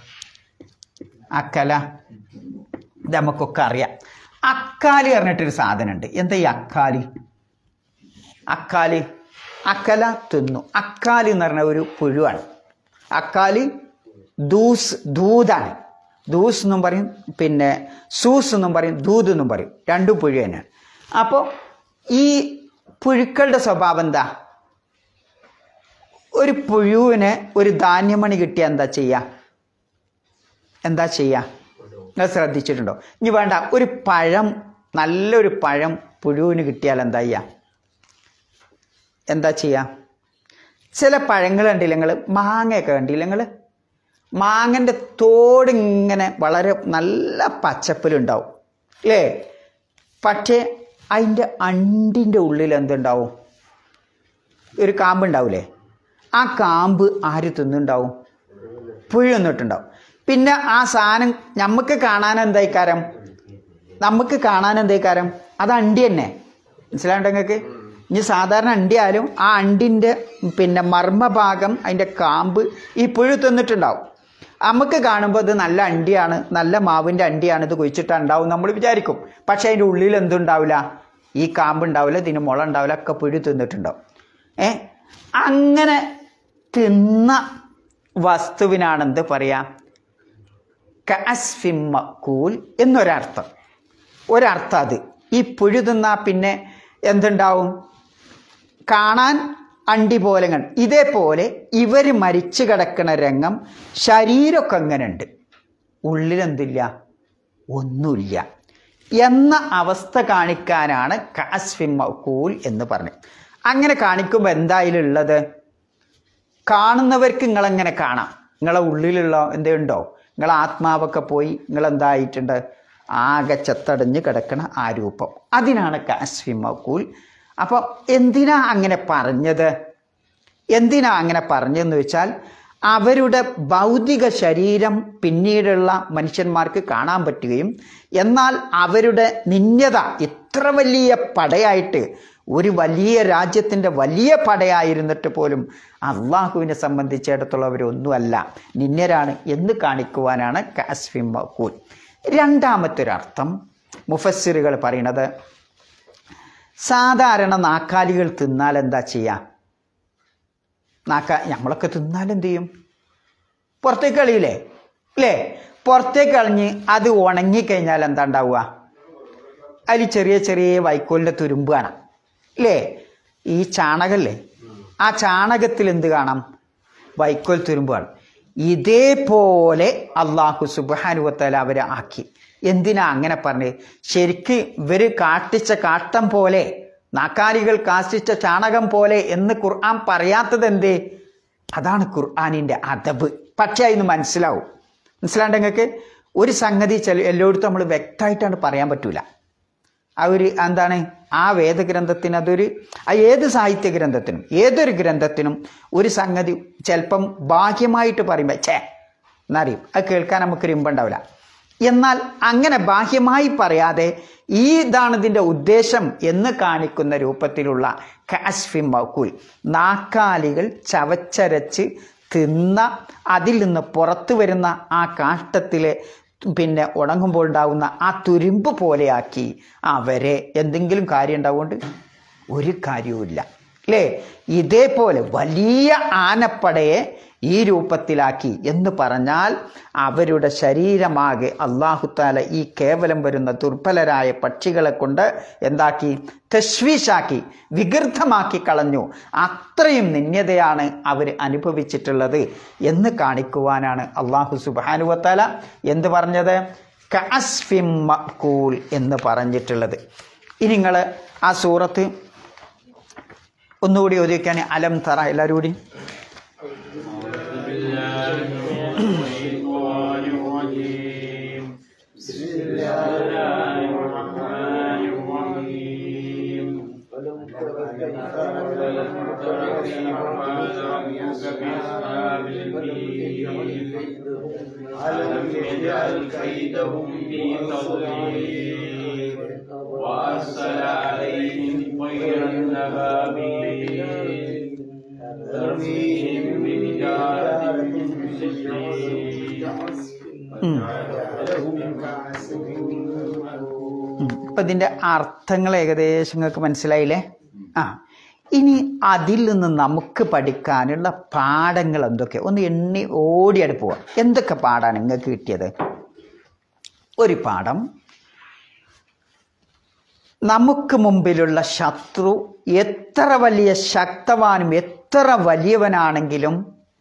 അക്കല ഇത് നമുക്കൊക്കെ അറിയാം അക്കാലി പറഞ്ഞിട്ടൊരു സാധനമുണ്ട് എന്താ ഈ അക്കാലി അക്കാലി അക്കല തിന്നു അക്കാലി എന്ന് പറഞ്ഞ ഒരു പുഴുവാണ് അക്കാലി ദൂസ് ദൂതാണ് ദൂസ് എന്നും പറയും പിന്നെ സൂസ് എന്നും പറയും ദൂത് എന്നും പറയും രണ്ടും പുഴു തന്നെയാണ് അപ്പോൾ ഈ പുഴുക്കളുടെ സ്വഭാവം എന്താ ഒരു പുഴുവിന് ഒരു ധാന്യമണി കിട്ടിയാൽ എന്താ ചെയ്യുക എന്താ ചെയ്യുക നിങ്ങൾ ശ്രദ്ധിച്ചിട്ടുണ്ടോ ഇനി വേണ്ട ഒരു പഴം നല്ലൊരു പഴം പുഴുവിന് കിട്ടിയാൽ എന്താ ചെയ്യുക എന്താ ചെയ്യുക ചില പഴങ്ങൾ കണ്ടില്ല നിങ്ങൾ മാങ്ങയൊക്കെ കണ്ടില്ല നിങ്ങൾ മാങ്ങൻ്റെ തോട് ഇങ്ങനെ വളരെ നല്ല പച്ചപ്പിലുണ്ടാവും അല്ലേ പക്ഷേ അതിൻ്റെ അണ്ടിൻ്റെ ഉള്ളിൽ എന്തുണ്ടാവും ഒരു കാമ്പ് ഉണ്ടാവില്ലേ ആ കാമ്പ് ആര് തിന്നുണ്ടാവും പുഴു തിന്നിട്ടുണ്ടാവും പിന്നെ ആ സാധനം നമുക്ക് കാണാൻ എന്തായിക്കാരം നമുക്ക് കാണാൻ എന്തായിക്കാരം അത് അണ്ടി തന്നെ മനസ്സിലാണ്ട് നിങ്ങൾക്ക് ഇനി സാധാരണ അണ്ടിയാലും ആ അണ്ടിൻ്റെ പിന്നെ മർമ്മഭാഗം അതിൻ്റെ കാമ്പ് ഈ പുഴു തിന്നിട്ടുണ്ടാവും നമുക്ക് കാണുമ്പോൾ ഇത് നല്ല അണ്ടിയാണ് നല്ല മാവിൻ്റെ അണ്ടിയാണ് ഇത് കുഴിച്ചിട്ടാണ് ഉണ്ടാവും നമ്മൾ വിചാരിക്കും പക്ഷേ അതിൻ്റെ ഉള്ളിൽ എന്തുണ്ടാവില്ല ഈ കാമ്പ് ഉണ്ടാവില്ല ഇതിന് മുള ഉണ്ടാവില്ല ഒക്കെ പുഴു തിന്നിട്ടുണ്ടാവും ഏ അങ്ങനെ തിന്ന വസ്തുവിനാണ് എന്ത് പറയാ കഅസ്ഫിമ്മക്കൂൽ എന്നൊരർത്ഥം ഒരർത്ഥം അത് ഈ പുഴു തിന്നാ പിന്നെ എന്തുണ്ടാവും കാണാൻ അണ്ടി പോലെ കണ്ട് ഇതേപോലെ ഇവർ മരിച്ചു കിടക്കുന്ന രംഗം ശരീരമൊക്കെ അങ്ങനെ ഉണ്ട് ഉള്ളിലെന്തില്ല ഒന്നുമില്ല എന്ന അവസ്ഥ കാണിക്കാനാണ് കാസ്ഫിമ്മക്കൂൽ എന്ന് പറഞ്ഞത് അങ്ങനെ കാണിക്കുമ്പോൾ എന്തായാലും ഉള്ളത് കാണുന്നവർക്ക് നിങ്ങളെങ്ങനെ കാണാം നിങ്ങളെ ഉള്ളിലുള്ള എന്തുണ്ടോ നിങ്ങളെ ആത്മാവൊക്കെ പോയി നിങ്ങളെന്തായിട്ടുണ്ട് ആകെ ചെത്തടഞ്ഞ് കിടക്കണ ആ രൂപം അതിനാണ് കാസ്ഫിമക്കൂൽ അപ്പം എന്തിനാ അങ്ങനെ പറഞ്ഞത് എന്തിനാ അങ്ങനെ പറഞ്ഞതെന്ന് വെച്ചാൽ അവരുടെ ഭൗതിക ശരീരം പിന്നീടുള്ള മനുഷ്യന്മാർക്ക് കാണാൻ പറ്റുകയും എന്നാൽ അവരുടെ നിന്യത ഇത്ര വലിയ പടയായിട്ട് ഒരു വലിയ രാജ്യത്തിൻ്റെ വലിയ പടയായിരുന്നിട്ട് പോലും അള്ളാഹുവിനെ സംബന്ധിച്ചിടത്തോളം അവരൊന്നുമല്ല നിന്യരാണ് എന്ന് കാണിക്കുവാനാണ് കാസ്ഫിം മക്കൂൽ രണ്ടാമത്തെ ഒരു അർത്ഥം മുഫസ്സിറുകൾ പറയണത് സാധാരണ നാക്കാലികൾ തിന്നാൽ എന്താ ചെയ്യുക നാക്ക നമ്മളൊക്കെ തിന്നാൽ എന്ത് ചെയ്യും പുറത്തേക്ക് കളിയില്ലേ അല്ലേ പുറത്തേക്ക് കളഞ്ഞ് അത് ഉണങ്ങിക്കഴിഞ്ഞാൽ എന്താ ഉണ്ടാവുക അതിൽ ചെറിയ ചെറിയ വൈക്കോലിൻ്റെ തുരുമ്പ് കാണാം അല്ലേ ഈ ചാണകല്ലേ ആ ചാണകത്തിൽ എന്ത് കാണാം വൈക്കോൽ തുരുമ്പ് കാണാം ഇതേപോലെ അള്ളാഹു സുബാനുവത്തല അവരെ ആക്കി എന്തിനാ അങ്ങനെ പറഞ്ഞത് ശരിക്ക് ഇവര് കാട്ടിച്ച കാട്ടം പോലെ നാക്കാലികൾ കാഷ്ടിച്ച ചാണകം പോലെ എന്ന് ഖുർആൻ പറയാത്തത് എന്തേ അതാണ് ഖുർആാനിൻ്റെ അദബ് പക്ഷേ അതിന് മനസ്സിലാവും മനസ്സിലാണ്ട് നിങ്ങൾക്ക് ഒരു സംഗതി ചില എല്ലായിടത്തും നമ്മൾ വ്യക്തമായിട്ടാണ് പറയാൻ പറ്റൂല ആ ഒരു എന്താണ് ആ വേദഗ്രന്ഥത്തിന് അതൊരു ആ ഏത് സാഹിത്യ ഗ്രന്ഥത്തിനും ഏതൊരു ഗ്രന്ഥത്തിനും ഒരു സംഗതി ചിലപ്പം ബാഹ്യമായിട്ട് പറയുമ്പോൾ ഛേ എന്നറിയും അത് കേൾക്കാൻ നമുക്കൊരു ഇമ്പുണ്ടാവില്ല എന്നാൽ അങ്ങനെ ബാഹ്യമായി പറയാതെ ഈ ഇതാണ് ഇതിൻ്റെ ഉദ്ദേശം എന്ന് കാണിക്കുന്ന രൂപത്തിലുള്ള കാസ്ഫിം മൗക്കൂൽ നാക്കാലികൾ ചവച്ചരച്ച് തിന്ന അതിൽ നിന്ന് പുറത്തു വരുന്ന ആ കാഷ്ടത്തിലെ പിന്നെ ഉണങ്ങുമ്പോൾ ഉണ്ടാകുന്ന ആ തുരുമ്പ് പോലെയാക്കി അവരെ എന്തെങ്കിലും കാര്യം ഉണ്ടാവുകൊണ്ട് ഒരു കാര്യവുമില്ല അല്ലേ ഇതേപോലെ വലിയ ആനപ്പടയെ ഈ രൂപത്തിലാക്കി എന്ന് പറഞ്ഞാൽ അവരുടെ ശരീരമാകെ അള്ളാഹുത്താല ഈ കേവലം വരുന്ന ദുർബലരായ പക്ഷികളെ കൊണ്ട് എന്താക്കി തശ്വീഷാക്കി വികൃതമാക്കി കളഞ്ഞു അത്രയും നിന്യതയാണ് അവർ അനുഭവിച്ചിട്ടുള്ളത് എന്ന് കാണിക്കുവാനാണ് അള്ളാഹു സുബാനുവത്താല എന്ത് പറഞ്ഞത് കഅസ്ഫിം മഅ്കൂൽ എന്ന് പറഞ്ഞിട്ടുള്ളത് ഇനി നിങ്ങൾ ആ സൂറത്ത് ഒന്നുകൂടി ഓദിക്കാൻ അലം തറ എല്ലാവരും കൂടി ألم يجعل كيدهم في تضليل وأرسل عليهم طيرا أبابيل ترميهم بحجارة من سجيل അപ്പം ഇതിൻ്റെ അർത്ഥങ്ങൾ ഏകദേശം നിങ്ങൾക്ക് മനസ്സിലായില്ലേ ആ ഇനി അതിൽ നിന്ന് നമുക്ക് പഠിക്കാനുള്ള പാഠങ്ങൾ എന്തൊക്കെ ഒന്ന് എണ്ണി ഓടിയാട് പോവാം എന്തൊക്കെ പാഠാണ് നിങ്ങൾക്ക് കിട്ടിയത് ഒരു പാഠം നമുക്ക് മുമ്പിലുള്ള ശത്രു എത്ര വലിയ ശക്തവാനും എത്ര വലിയവനാണെങ്കിലും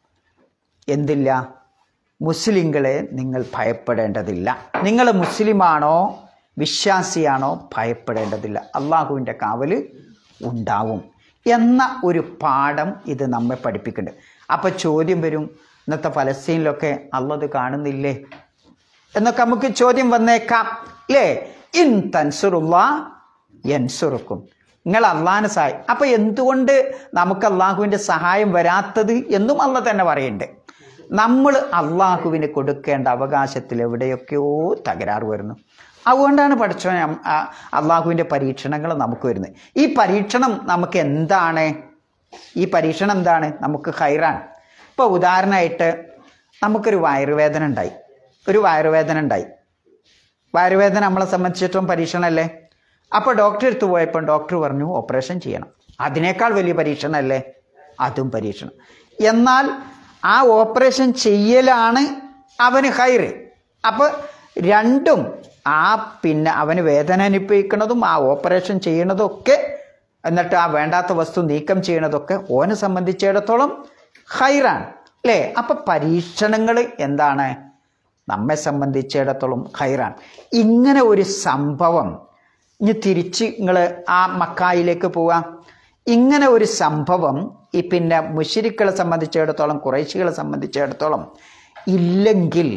എന്തില്ല മുസ്ലിങ്ങളെ നിങ്ങൾ ഭയപ്പെടേണ്ടതില്ല നിങ്ങൾ മുസ്ലിമാണോ വിശ്വാസിയാണോ ഭയപ്പെടേണ്ടതില്ല അള്ളാഹുവിൻ്റെ കാവൽ ഉണ്ടാവും എന്ന ഒരു പാഠം ഇത് നമ്മെ പഠിപ്പിക്കുന്നുണ്ട് അപ്പം ചോദ്യം വരും ഇന്നത്തെ ഫലസ്തീനിലൊക്കെ അള്ളത് കാണുന്നില്ലേ എന്നൊക്കെ നമുക്ക് ചോദ്യം വന്നേക്കാം അല്ലേ ഇൻ തൻസുറുള്ള യൻസുറുക്കും നിങ്ങൾ അള്ളാഹിന് സഹായം അപ്പം എന്തുകൊണ്ട് നമുക്ക് അള്ളാഹുവിൻ്റെ സഹായം വരാത്തത് എന്നും അള്ള തന്നെ പറയുന്നുണ്ട് നമ്മൾ അള്ളാഹുവിന് കൊടുക്കേണ്ട അവകാശത്തിൽ എവിടെയൊക്കെയോ തകരാറ് വരുന്നു അതുകൊണ്ടാണ് പഠിച്ചോ അള്ളാഹുവിൻ്റെ പരീക്ഷണങ്ങൾ നമുക്ക് വരുന്നത് ഈ പരീക്ഷണം നമുക്ക് എന്താണ് ഈ പരീക്ഷണം എന്താണ് നമുക്ക് ഹൈറാണ് ഇപ്പോൾ ഉദാഹരണമായിട്ട് നമുക്കൊരു വയറുവേദന ഉണ്ടായി ഒരു വയറുവേദന ഉണ്ടായി വയറുവേദന നമ്മളെ സംബന്ധിച്ചിടത്തോളം പരീക്ഷണമല്ലേ അപ്പോൾ ഡോക്ടറെ അടുത്ത് പോയപ്പോൾ ഡോക്ടർ പറഞ്ഞു ഓപ്പറേഷൻ ചെയ്യണം അതിനേക്കാൾ വലിയ പരീക്ഷണമല്ലേ അതും പരീക്ഷണം എന്നാൽ ആ ഓപ്പറേഷൻ ചെയ്യലാണ് അവന് ഹൈറ് അപ്പോൾ രണ്ടും ആ പിന്നെ അവന് വേദന അനുഭവിക്കുന്നതും ആ ഓപ്പറേഷൻ ചെയ്യണതും ഒക്കെ എന്നിട്ട് ആ വേണ്ടാത്ത വസ്തു നീക്കം ചെയ്യണതൊക്കെ ഓനെ സംബന്ധിച്ചിടത്തോളം ഹൈറാണ് അല്ലേ അപ്പം പരീക്ഷണങ്ങൾ എന്താണ് നമ്മെ സംബന്ധിച്ചിടത്തോളം ഹൈറാണ് ഇങ്ങനെ ഒരു സംഭവം ഇനി തിരിച്ച് നിങ്ങൾ ആ മക്കായിലേക്ക് പോവാം ഇങ്ങനെ ഒരു സംഭവം ഈ പിന്നെ മുഷിരിക്കളെ സംബന്ധിച്ചിടത്തോളം കുറേശികളെ സംബന്ധിച്ചിടത്തോളം ഇല്ലെങ്കിൽ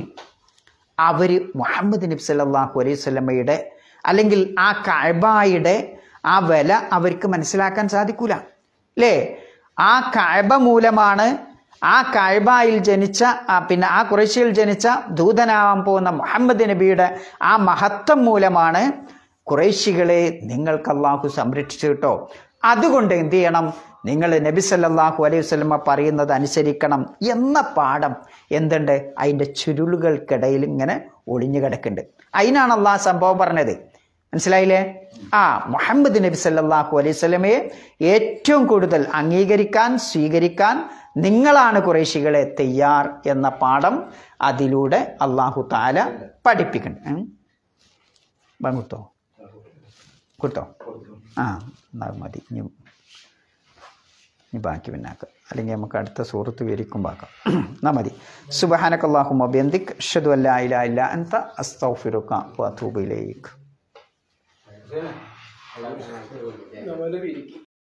അവർ മുഹമ്മദ് നബി സല്ലല്ലാഹു അലൈഹി സ്വലമയുടെ അല്ലെങ്കിൽ ആ കഅബായുടെ ആ വില അവർക്ക് മനസ്സിലാക്കാൻ സാധിക്കൂല അല്ലേ ആ കഅബ മൂലമാണ് ആ കഅബായിൽ ജനിച്ച ആ പിന്നെ ആ കുറേശ്യയിൽ ജനിച്ച ദൂതനാവാൻ പോകുന്ന മുഹമ്മദ് നബിയുടെ ആ മഹത്വം മൂലമാണ് കുറേശികളെ നിങ്ങൾക്ക് അള്ളാഹു സംരക്ഷിച്ചു കേട്ടോ അതുകൊണ്ട് എന്ത് ചെയ്യണം നിങ്ങൾ നബി സല്ലല്ലാഹു അലൈഹി വസല്ലമ പറയുന്നത് അനുസരിക്കണം എന്ന പാഠം എന്തുണ്ട് അതിൻ്റെ ചുരുളുകൾക്കിടയിൽ ഇങ്ങനെ ഒളിഞ്ഞു കിടക്കുന്നുണ്ട് അതിനാണ് അള്ളാഹ് സംഭവം പറഞ്ഞത് മനസ്സിലായില്ലേ ആ മുഹമ്മദ് നബി സല്ലല്ലാഹു അലൈഹി വസല്ലമയെ ഏറ്റവും കൂടുതൽ അംഗീകരിക്കാൻ സ്വീകരിക്കാൻ നിങ്ങളാണ് കുറേശികളെ തയ്യാർ എന്ന പാഠം അതിലൂടെ അള്ളാഹു താല പഠിപ്പിക്കുന്നുണ്ട് ബാങ്ക് കൊടുത്തോ കൊടുത്തോ ആ എന്നാൽ മതി ഇനി ഇനി ബാക്കി പിന്നാക്ക അല്ലെങ്കിൽ നമുക്ക് അടുത്ത സൂറത്ത് വിരിക്കുമ്പാക്കാം എന്നാ മതി സുബഹാനക്കല്ലാഹു ബിയന്തിക് അഷ്ഹദു അല്ലാ ഇലാഹ ഇല്ല അൻത അസ്തഗ്ഫിറുക വഅതൂബു ഇലൈക് നമ്മള് പിരിക്കും